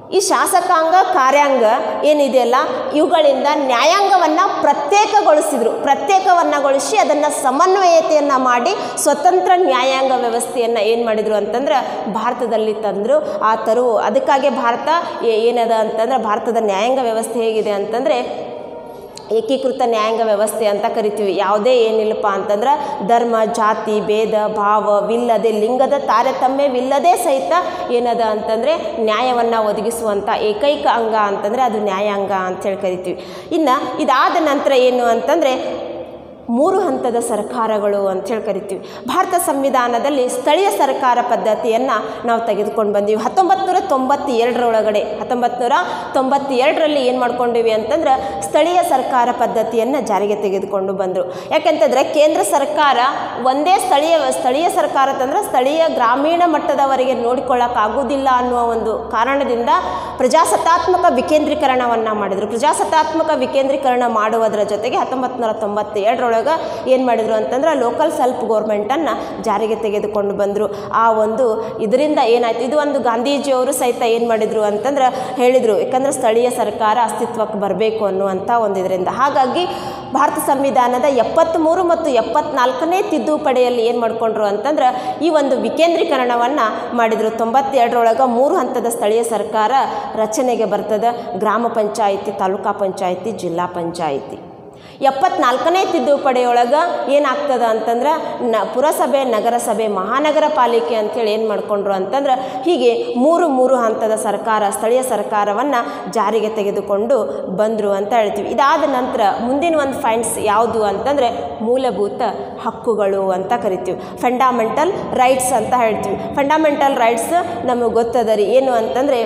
S1: ಈ ಶಾಸಕಾಂಗ ಕಾರ್ಯಾಂಗ ಏನಿದೆಯಲ್ಲ ಇವುಗಳಿಂದ ನ್ಯಾಯಾಂಗವನ್ನು ಪ್ರತ್ಯೇಕಗೊಳಿಸಿದರು ಪ್ರತ್ಯೇಕವನ್ನಗೊಳಿಸಿ ಅದನ್ನು ಸಮನ್ವಯತೆಯನ್ನು ಮಾಡಿ ಸ್ವತಂತ್ರ ನ್ಯಾಯಾಂಗ ವ್ಯವಸ್ಥೆಯನ್ನು ಏನು ಮಾಡಿದರು ಅಂತಂದ್ರೆ ಭಾರತದಲ್ಲಿ ತಂದರು ಆ ತರು ಅದಕ್ಕಾಗಿ ಭಾರತ ಏ- ಏನದ ಅಂತಂದ್ರೆ ಭಾರತದ ನ್ಯಾಯಾಂಗ ವ್ಯವಸ್ಥೆ ಹೇಗಿದೆ ಅಂತಂದರೆ ಏಕೀಕೃತ ನ್ಯಾಯಾಂಗ ವ್ಯವಸ್ಥೆ ಅಂತ ಕರಿತೀವಿ ಯಾವುದೇ ಏನಿಲ್ಲಪ್ಪ ಅಂತಂದ್ರೆ ಧರ್ಮ ಜಾತಿ ಭೇದ ಭಾವವಿಲ್ಲದೆ ಲಿಂಗದ ತಾರತಮ್ಯವಿಲ್ಲದೆ ಸಹಿತ ಏನದ ಅಂತಂದರೆ ನ್ಯಾಯವನ್ನು ಒದಗಿಸುವಂಥ ಏಕೈಕ ಅಂಗ ಅಂತಂದರೆ ಅದು ನ್ಯಾಯಾಂಗ ಅಂತೇಳಿ ಕರಿತೀವಿ ಇನ್ನು ಇದಾದ ನಂತರ ಏನು ಅಂತಂದರೆ ಮೂರು ಹಂತದ ಸರ್ಕಾರಗಳು ಅಂತೇಳಿ ಕರಿತೀವಿ ಭಾರತ ಸಂವಿಧಾನದಲ್ಲಿ ಸ್ಥಳೀಯ ಸರ್ಕಾರ ಪದ್ಧತಿಯನ್ನು ನಾವು ತೆಗೆದುಕೊಂಡು ಬಂದೀವಿ ಹತ್ತೊಂಬತ್ತು ನೂರ ತೊಂಬತ್ತೆರಡರೊಳಗಡೆ ಹತ್ತೊಂಬತ್ತು ನೂರ ತೊಂಬತ್ತೆರಡರಲ್ಲಿ ಏನು ಮಾಡ್ಕೊಂಡಿವಿ ಅಂತಂದ್ರೆ ಸ್ಥಳೀಯ ಸರ್ಕಾರ ಪದ್ಧತಿಯನ್ನು ಜಾರಿಗೆ ತೆಗೆದುಕೊಂಡು ಬಂದರು ಯಾಕೆಂತಂದರೆ ಕೇಂದ್ರ ಸರ್ಕಾರ ಒಂದೇ ಸ್ಥಳೀಯ ಸ್ಥಳೀಯ ಸರ್ಕಾರ ಅಂತಂದ್ರೆ ಸ್ಥಳೀಯ ಗ್ರಾಮೀಣ ಮಟ್ಟದವರೆಗೆ ನೋಡಿಕೊಳ್ಳೋಕ್ಕಾಗೋದಿಲ್ಲ ಅನ್ನುವ ಒಂದು ಕಾರಣದಿಂದ ಪ್ರಜಾಸತ್ತಾತ್ಮಕ ವಿಕೇಂದ್ರೀಕರಣವನ್ನು ಮಾಡಿದರು ಪ್ರಜಾಸತ್ತಾತ್ಮಕ ವಿಕೇಂದ್ರೀಕರಣ ಮಾಡುವುದರ ಜೊತೆಗೆ ಹತ್ತೊಂಬತ್ತು ನೂರ ತೊಂಬತ್ತೇಳರೊಳಗೆ ಏನು ಮಾಡಿದರು ಅಂತಂದ್ರೆ ಲೋಕಲ್ ಸೆಲ್ಫ್ ಗೋರ್ಮೆಂಟನ್ನು ಜಾರಿಗೆ ತೆಗೆದುಕೊಂಡು ಬಂದರು ಆ ಒಂದು ಇದರಿಂದ ಏನಾಯ್ತು ಇದು ಒಂದು ಗಾಂಧೀಜಿಯವರು ಸಹಿತ ಏನು ಮಾಡಿದರು ಅಂತಂದ್ರೆ ಹೇಳಿದರು ಯಾಕಂದ್ರೆ ಸ್ಥಳೀಯ ಸರ್ಕಾರ ಅಸ್ತಿತ್ವಕ್ಕೆ ಬರಬೇಕು ಅನ್ನುವಂಥ ಒಂದು ಇದರಿಂದ ಹಾಗಾಗಿ ಭಾರತ ಸಂವಿಧಾನದ ಎಪ್ಪತ್ತ್ಮೂರು ಮತ್ತು ಎಪ್ಪತ್ನಾಲ್ಕನೇ ತಿದ್ದುಪಡಿಯಲ್ಲಿ ಏನು ಮಾಡಿಕೊಂಡ್ರು ಅಂತಂದ್ರೆ ಈ ಒಂದು ವಿಕೇಂದ್ರೀಕರಣವನ್ನು ಮಾಡಿದರು ತೊಂಬತ್ತೆರಡರೊಳಗೆ ಮೂರು ಹಂತದ ಸ್ಥಳೀಯ ಸರ್ಕಾರ ರಚನೆಗೆ ಬರ್ತದೆ ಗ್ರಾಮ ಪಂಚಾಯಿತಿ ತಾಲೂಕಾ ಪಂಚಾಯಿತಿ ಜಿಲ್ಲಾ ಪಂಚಾಯಿತಿ ಎಪ್ಪತ್ನಾಲ್ಕನೇ ತಿದ್ದುಪಡಿಯೊಳಗೆ ಏನಾಗ್ತದ ಅಂತಂದ್ರೆ ನ ಪುರಸಭೆ ನಗರಸಭೆ ಮಹಾನಗರ ಪಾಲಿಕೆ ಅಂಥೇಳಿ ಏನು ಮಾಡ್ಕೊಂಡ್ರು ಅಂತಂದ್ರೆ ಹೀಗೆ ಮೂರು ಮೂರು ಹಂತದ ಸರ್ಕಾರ ಸ್ಥಳೀಯ ಸರ್ಕಾರವನ್ನು ಜಾರಿಗೆ ತೆಗೆದುಕೊಂಡು ಬಂದರು ಅಂತ ಹೇಳ್ತೀವಿ ಇದಾದ ನಂತರ ಮುಂದಿನ ಒಂದು ಫೈನ್ಸ್ ಯಾವುದು ಅಂತಂದರೆ ಮೂಲಭೂತ ಹಕ್ಕುಗಳು ಅಂತ ಕರಿತೀವಿ ಫಂಡಾಮೆಂಟಲ್ ರೈಟ್ಸ್ ಅಂತ ಹೇಳ್ತೀವಿ ಫಂಡಾಮೆಂಟಲ್ ರೈಟ್ಸ್ ನಮಗೆ ಗೊತ್ತದ ರೀ ಏನು ಅಂತಂದರೆ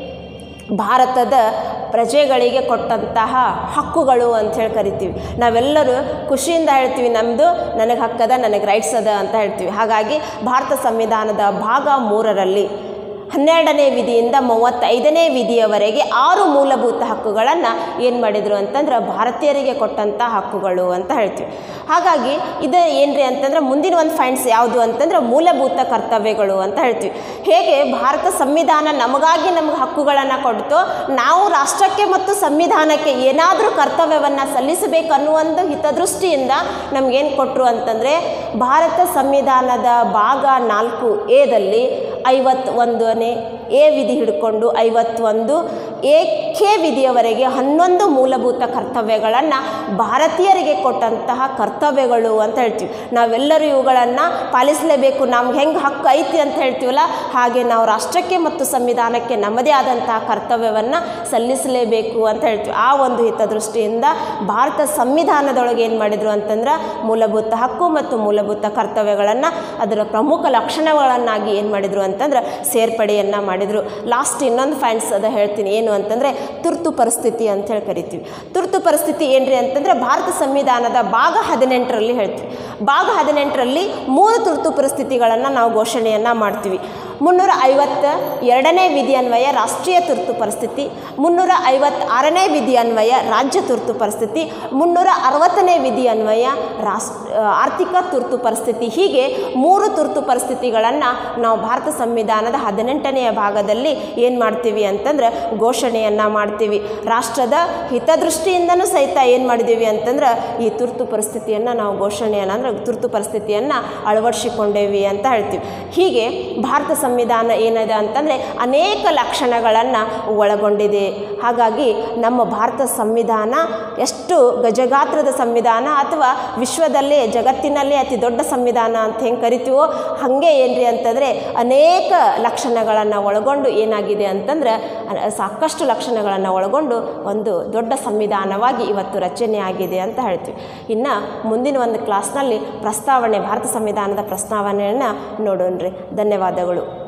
S1: ಭಾರತದ ಪ್ರಜೆಗಳಿಗೆ ಕೊಟ್ಟಂತಹ ಹಕ್ಕುಗಳು ಅಂಥೇಳಿ ಕರಿತೀವಿ ನಾವೆಲ್ಲರೂ ಖುಷಿಯಿಂದ ಹೇಳ್ತೀವಿ ನಮ್ಮದು ನನಗೆ ಹಕ್ಕದ ನನಗೆ ರೈಟ್ಸ್ ಅದ ಅಂತ ಹೇಳ್ತೀವಿ ಹಾಗಾಗಿ ಭಾರತ ಸಂವಿಧಾನದ ಭಾಗ ಮೂರರಲ್ಲಿ ಹನ್ನೆರಡನೇ ವಿಧಿಯಿಂದ ಮೂವತ್ತೈದನೇ ವಿಧಿಯವರೆಗೆ ಆರು ಮೂಲಭೂತ ಹಕ್ಕುಗಳನ್ನು ಏನು ಮಾಡಿದರು ಅಂತಂದ್ರೆ ಭಾರತೀಯರಿಗೆ ಕೊಟ್ಟಂಥ ಹಕ್ಕುಗಳು ಅಂತ ಹೇಳ್ತೀವಿ ಹಾಗಾಗಿ ಇದು ಏನ್ರಿ ಅಂತಂದ್ರೆ ಮುಂದಿನ ಒಂದು ಫೈನ್ಸ್ ಯಾವುದು ಅಂತಂದ್ರೆ ಮೂಲಭೂತ ಕರ್ತವ್ಯಗಳು ಅಂತ ಹೇಳ್ತೀವಿ ಹೇಗೆ ಭಾರತ ಸಂವಿಧಾನ ನಮಗಾಗಿ ನಮಗೆ ಹಕ್ಕುಗಳನ್ನು ಕೊಡ್ತೋ ನಾವು ರಾಷ್ಟ್ರಕ್ಕೆ ಮತ್ತು ಸಂವಿಧಾನಕ್ಕೆ ಏನಾದರೂ ಕರ್ತವ್ಯವನ್ನು ಸಲ್ಲಿಸಬೇಕು ಅನ್ನುವ ಒಂದು ಹಿತದೃಷ್ಟಿಯಿಂದ ನಮಗೇನು ಕೊಟ್ಟರು ಅಂತಂದರೆ ಭಾರತ ಸಂವಿಧಾನದ ಭಾಗ ನಾಲ್ಕು ಎದಲ್ಲಿ ಐವತ್ತೊಂದನೇ ಎ ವಿಧಿ ಹಿಡ್ಕೊಂಡು ಐವತ್ತೊಂದು ಎ ಕೆ ವಿಧಿಯವರೆಗೆ ಹನ್ನೊಂದು ಮೂಲಭೂತ ಕರ್ತವ್ಯಗಳನ್ನು ಭಾರತೀಯರಿಗೆ ಕೊಟ್ಟಂತಹ ಕರ್ತವ್ಯಗಳು ಅಂತ ಹೇಳ್ತೀವಿ ನಾವೆಲ್ಲರೂ ಇವುಗಳನ್ನು ಪಾಲಿಸಲೇಬೇಕು ನಮ್ಗೆ ಹೆಂಗೆ ಹಕ್ಕು ಐತಿ ಅಂತ ಹೇಳ್ತೀವಲ್ಲ ಹಾಗೆ ನಾವು ರಾಷ್ಟ್ರಕ್ಕೆ ಮತ್ತು ಸಂವಿಧಾನಕ್ಕೆ ನಮ್ಮದೇ ಆದಂತಹ ಕರ್ತವ್ಯವನ್ನು ಸಲ್ಲಿಸಲೇಬೇಕು ಅಂತ ಹೇಳ್ತೀವಿ ಆ ಒಂದು ಹಿತದೃಷ್ಟಿಯಿಂದ ಭಾರತ ಸಂವಿಧಾನದೊಳಗೆ ಏನು ಮಾಡಿದರು ಅಂತಂದ್ರೆ ಮೂಲಭೂತ ಹಕ್ಕು ಮತ್ತು ಮೂಲಭೂತ ಕರ್ತವ್ಯಗಳನ್ನು ಅದರ ಪ್ರಮುಖ ಲಕ್ಷಣಗಳನ್ನಾಗಿ ಏನು ಮಾಡಿದರು ಅಂತಂದ್ರೆ ಸೇರ್ಪಡೆಯನ್ನು ಮಾಡಿದರು ಲಾಸ್ಟ್ ಇನ್ನೊಂದು ಫೈನ್ಸ್ ಅದ ಹೇಳ್ತೀನಿ ಏನು ಅಂತಂದರೆ ತುರ್ತು ಪರಿಸ್ಥಿತಿ ಅಂತೇಳಿ ಕರಿತೀವಿ ತುರ್ತು ಪರಿಸ್ಥಿತಿ ಏನ್ರಿ ಅಂತಂದರೆ ಭಾರತ ಸಂವಿಧಾನದ ಭಾಗ ಹದಿನೆಂಟರಲ್ಲಿ ಹೇಳ್ತೀವಿ ಭಾಗ ಹದಿನೆಂಟರಲ್ಲಿ ಮೂರು ತುರ್ತು ಪರಿಸ್ಥಿತಿಗಳನ್ನು ನಾವು ಘೋಷಣೆಯನ್ನು ಮಾಡ್ತೀವಿ ಮುನ್ನೂರ ಐವತ್ತ ಎರಡನೇ ವಿಧಿ ಅನ್ವಯ ರಾಷ್ಟ್ರೀಯ ತುರ್ತು ಪರಿಸ್ಥಿತಿ ಮುನ್ನೂರ ಐವತ್ತಾರನೇ ವಿಧಿ ಅನ್ವಯ ರಾಜ್ಯ ತುರ್ತು ಪರಿಸ್ಥಿತಿ ಮುನ್ನೂರ ಅರವತ್ತನೇ ವಿಧಿ ಅನ್ವಯ ರಾಸ್ ಆರ್ಥಿಕ ತುರ್ತು ಪರಿಸ್ಥಿತಿ ಹೀಗೆ ಮೂರು ತುರ್ತು ಪರಿಸ್ಥಿತಿಗಳನ್ನು ನಾವು ಭಾರತ ಸಂವಿಧಾನದ ಹದಿನೆಂಟನೆಯ ಭಾಗದಲ್ಲಿ ಏನು ಮಾಡ್ತೀವಿ ಅಂತಂದ್ರೆ ಘೋಷಣೆಯನ್ನು ಮಾಡ್ತೀವಿ ರಾಷ್ಟ್ರದ ಹಿತದೃಷ್ಟಿಯಿಂದನೂ ಸಹಿತ ಏನು ಮಾಡಿದ್ದೀವಿ ಅಂತಂದ್ರೆ ಈ ತುರ್ತು ಪರಿಸ್ಥಿತಿಯನ್ನು ನಾವು ಘೋಷಣೆಯನ್ನು ಅಂದ್ರೆ ತುರ್ತು ಪರಿಸ್ಥಿತಿಯನ್ನು ಅಳವಡಿಸಿಕೊಂಡೇವಿ ಅಂತ ಹೇಳ್ತೀವಿ ಹೀಗೆ ಭಾರತ ಸಂವಿಧಾನ ಏನಿದೆ ಅಂತಂದರೆ ಅನೇಕ ಲಕ್ಷಣಗಳನ್ನು ಒಳಗೊಂಡಿದೆ ಹಾಗಾಗಿ ನಮ್ಮ ಭಾರತ ಸಂವಿಧಾನ ಎಷ್ಟು ಗಜಗಾತ್ರದ ಸಂವಿಧಾನ ಅಥವಾ ವಿಶ್ವದಲ್ಲೇ ಜಗತ್ತಿನಲ್ಲೇ ಅತಿ ದೊಡ್ಡ ಸಂವಿಧಾನ ಅಂತ ಹೆಂಗೆ ಕರಿತೀವೋ ಹಾಗೆ ಏನ್ರಿ ಅಂತಂದರೆ ಅನೇಕ ಲಕ್ಷಣಗಳನ್ನು ಒಳಗೊಂಡು ಏನಾಗಿದೆ ಅಂತಂದ್ರೆ ಅ- ಸಾಕಷ್ಟು ಲಕ್ಷಣಗಳನ್ನು ಒಳಗೊಂಡು ಒಂದು ದೊಡ್ಡ ಸಂವಿಧಾನವಾಗಿ ಇವತ್ತು ರಚನೆ ಆಗಿದೆ ಅಂತ ಹೇಳ್ತೀವಿ ಇನ್ನು ಮುಂದಿನ ಒಂದು ಕ್ಲಾಸ್ನಲ್ಲಿ ಪ್ರಸ್ತಾವನೆ ಭಾರತ ಸಂವಿಧಾನದ ಪ್ರಸ್ತಾವನೆಯನ್ನು ನೋಡೋಣ್ರಿ ಧನ್ಯವಾದಗಳು